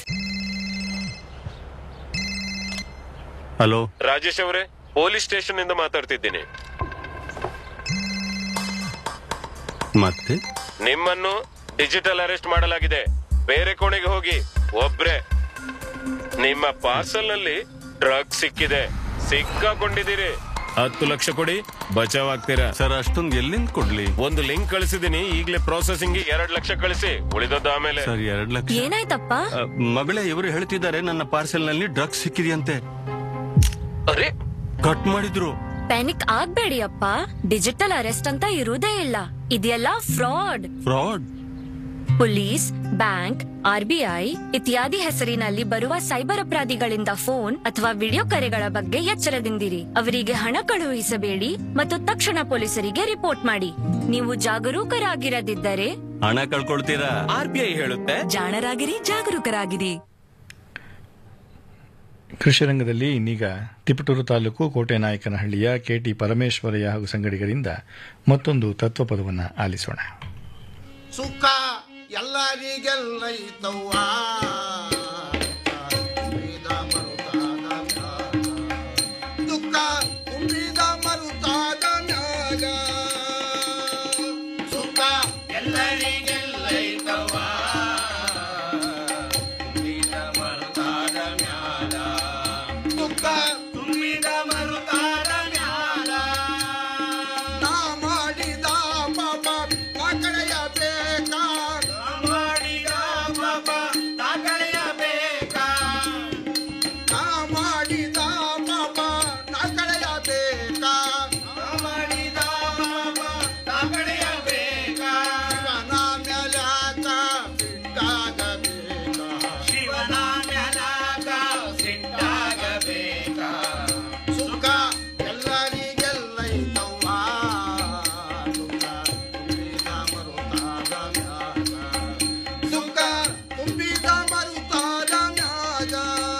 ಹಲೋ ರಾಜೇಶ್ ಅವರೇ ಪೊಲೀಸ್ ಸ್ಟೇಷನ್ ಇಂದ ಮಾತಾಡ್ತಿದ್ದೀನಿ ಮತ್ತೆ ನಿಮ್ಮನ್ನು ಡಿಜಿಟಲ್ ಅರೆಸ್ಟ್ ಮಾಡಲಾಗಿದೆ ಬೇರೆ ಕೋಣೆಗೆ ಹೋಗಿ ಒಬ್ರೆ ನಿಮ್ಮ ಪಾರ್ಸಲ್ ನಲ್ಲಿ ಡ್ರಗ್ ಸಿಕ್ಕಿದೆ ಸಿಕ್ಕಾಕೊಂಡಿದ್ದೀರಿ ಹತ್ತು ಲಕ್ಷ ಕೊಡಿ ಬಚಾವ್ ಆಗ್ತೀರಾ ಸರ್ ಅಷ್ಟೊಂದು ಎಲ್ಲಿಂದ ಕೊಡ್ಲಿ ಒಂದು ಲಿಂಕ್ ಕಳಿಸಿದೀನಿ ಈಗಲೇ ಪ್ರೊಸೆಸಿಂಗ್ ಎರಡ್ ಲಕ್ಷ ಕಳಿಸಿ ಉಳಿದದ್ದು ಆಮೇಲೆ ಸರ್ ಎರಡ್ ಲಕ್ಷ ಏನಾಯ್ತಪ್ಪ ಅ, ಮಗಳೇ ಇವರು ಹೇಳ್ತಿದ್ದಾರೆ ನನ್ನ ಪಾರ್ಸೆಲ್ ನಲ್ಲಿ ಡ್ರಗ್ಸ್ ಸಿಕ್ಕಿದೆಯಂತೆ ಅರೆ ಕಟ್ ಮಾಡಿದ್ರು ಪ್ಯಾನಿಕ್ ಆಗ್ಬೇಡಿ ಅಪ್ಪ ಡಿಜಿಟಲ್ ಅರೆಸ್ಟ್ ಅಂತ ಇರುವುದೇ ಇಲ್ಲ ಇದೆಲ್ಲ fraud fraud police bank RBI ಇತ್ಯಾದಿ ಹೆಸರಿನಲ್ಲಿ ಬರುವ ಸೈಬರ್ ಅಪರಾಧಿಗಳಿಂದ ಫೋನ್ ಅಥವಾ ವಿಡಿಯೋ ಕರೆಗಳ ಬಗ್ಗೆ ಎಚ್ಚರದಿಂದಿರಿ ಅವರಿಗೆ ಹಣ ಕಳುಹಿಸಬೇಡಿ ಮತ್ತು ತಕ್ಷಣ ಪೊಲೀಸರಿಗೆ ರಿಪೋರ್ಟ್ ಮಾಡಿ ನೀವು ಜಾಗರೂಕರಾಗಿರದಿದ್ದರೆ ಹಣ ಕಳ್ಕೊಳ್ತೀರಾ ಆರ್ ಬಿ ಐ ಹೇಳುತ್ತೆ ಜಾಣರಾಗಿರಿ ಜಾಗರೂಕರಾಗಿರಿ ಕೃಷಿರಂಗದಲ್ಲಿ ಇನ್ನೀಗ ತಿಪಟೂರು ತಾಲೂಕು ಕೋಟೆನಾಯಕನಹಳ್ಳಿಯ ಕೆಟಿ ಪರಮೇಶ್ವರಯ್ಯ ಹಾಗೂ ಸಂಗಡಿಗರಿಂದ ಮತ್ತೊಂದು ತತ್ವಪದವನ್ನು ಆಲಿಸೋಣ ಸುಖ ಎಲ್ಲರಿಗೆಲ್ಲೈತವ್ವ ತುಂಬಿದ ಮರುತಾದ ಮ್ಯಾಗ. ದುಃಖ ತುಂಬಿದ ಮರುತಾದ ಮ್ಯಾಗ ಸುಖ ಎಲ್ಲರಿಗೆಲ್ಲೈತವ್ವ ತುಂಬಿದ ಮರುತಾದ ಮ್ಯಾಗ. ದುಃಖ ತುಂಬಿದ ಮರುತಾದ ಮ್ಯಾಗ. ನಾ ಮಾಡಿದ ಪಾಪ ಕಳೆಯಬೇಕ ಮಾಡಿದ ಪಾಪ ಕಳೆಯಬೇಕ ನಾ ಮಾಡಿದ ಪಾಪ ಕಳೆಯಬೇಕ ಮಾಡಿದ ಪಾಪ ಕಳೆಯಬೇಕ ಶಿವನ ಮ್ಯಾಲಾಕ ಸಿಟ್ಟಾಗಬೇಕ ಶಿವನ ಮ್ಯಾಲಾಕ ಸಿಟ್ಟಾಗಬೇಕ ಸುಖ ಎಲ್ಲರಿಗೆಲ್ಲೈತವ್ವ ಸುಖ ತುಂಬಿದ ಮರುತಾದ ಮ್ಯಾಗ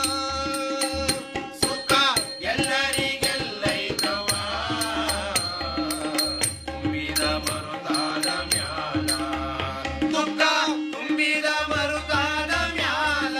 ಸುಖ ಎಲ್ಲರಿಗೆಲ್ಲೈತವ್ವ ತುಂಬಿದ ಮರುತಾದ ಮ್ಯಾಲ ದುಃಖ ತುಂಬಿದ ಮರುತಾದ ಮ್ಯಾಲ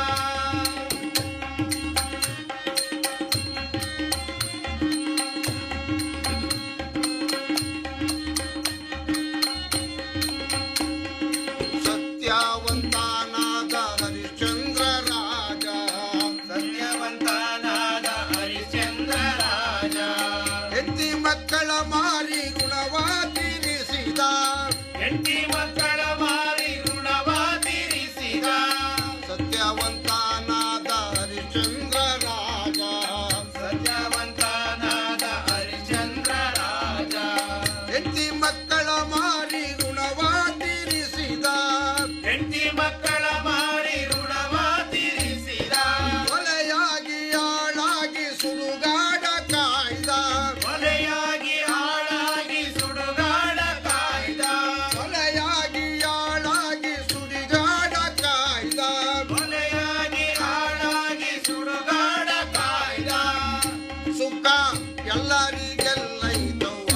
ಸತ್ಯವಂತನಾದ ಹರಿಶ್ಚಂದ್ರ ರಾಜ ಸತ್ಯವಂತನಾದ ಹರಿಶ್ಚಂದ್ರ ರಾಜ ಹೆಂಡತಿ ಮಕ್ಕಳ ಮಾರಿ ಗುಣವ ತೀರಿಸಿದ ಹೆಂಡತಿ ಮಕ್ಕಳ ಮಾರಿ ಗುಣವ ತೀರಿಸಿದ ಸತ್ಯವಂತನಾದ ಹರಿಶ್ಚಂದ್ರ ರಾಜ ಸತ್ಯವಂತನಾದ ಹರಿಶ್ಚಂದ್ರ ರಾಜ ಹೆಂಡತಿ ಮಕ್ಕಳ ಮಾರಿ ಗುಣವ ತೀರಿಸಿದ ಹೆಂಡತಿ ಮಕ್ಕಳ ಮಾರಿ ಋಣವ ತೀರಿಸಿದ ಕೊಲೆಯಾಗಿ ಹಾಳಾಗಿ ಸುಡುಗಾಡ ಕಾಯ್ದ ಕೊಲೆಯಾಗಿ ಹಾಳಾಗಿ ಸುಡುಗಾಡ ಕಾಯ್ದ ಕೊಲೆಯಾಗಿ ಹಾಳಾಗಿ ಸುಡಿಗಾಡ ಕಾಯ್ದ ಕೊಲೆಯಾಗಿ ಹಾಳಾಗಿ ಸುಡುಗಾಡ ಕಾಯ್ದ ಸುಖ ಎಲ್ಲರಿಗೆಲ್ಲೈತವ್ವ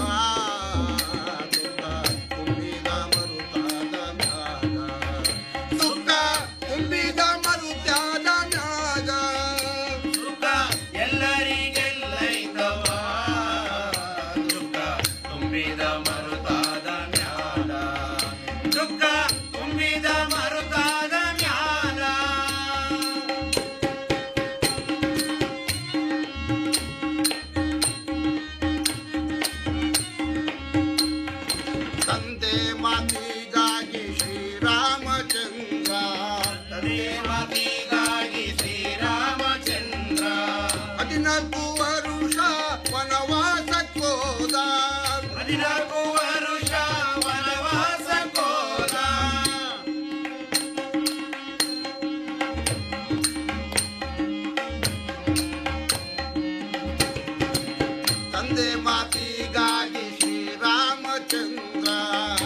ತುಂಬಿದ ಮರುತಾದ ಮ್ಯಾಗ ಸುಖ ತುಂಬಿದ ಮರುತಾದ ಮ್ಯಾಗ ಸುಖ ಎಲ್ಲರಿಗೆಲ್ಲೈತವ್ವ ದುಃಖ ತುಂಬಿದ ಮರುತಾದ ಮ್ಯಾಲ ದುಃಖ ತುಂಬಿದ ಮರುತಾದ ಮ್ಯಾಲ ತಂದೆ ಮಾತಿಗಾಗಿ ಶ್ರೀರಾಮಚಂದ್ರ ತಂದೆ ಮಾತಿಗಾಗಿ ಶ್ರೀರಾಮಚಂದ್ರ ಹದಿನಾಲ್ಕು ವರುಷ ವನವಾಸಕ್ಕೋದ ಹದಿನಾಲ್ಕು ವರುಷ ವನವಾಸಕ್ಕೋದ ಚಂದ್ರ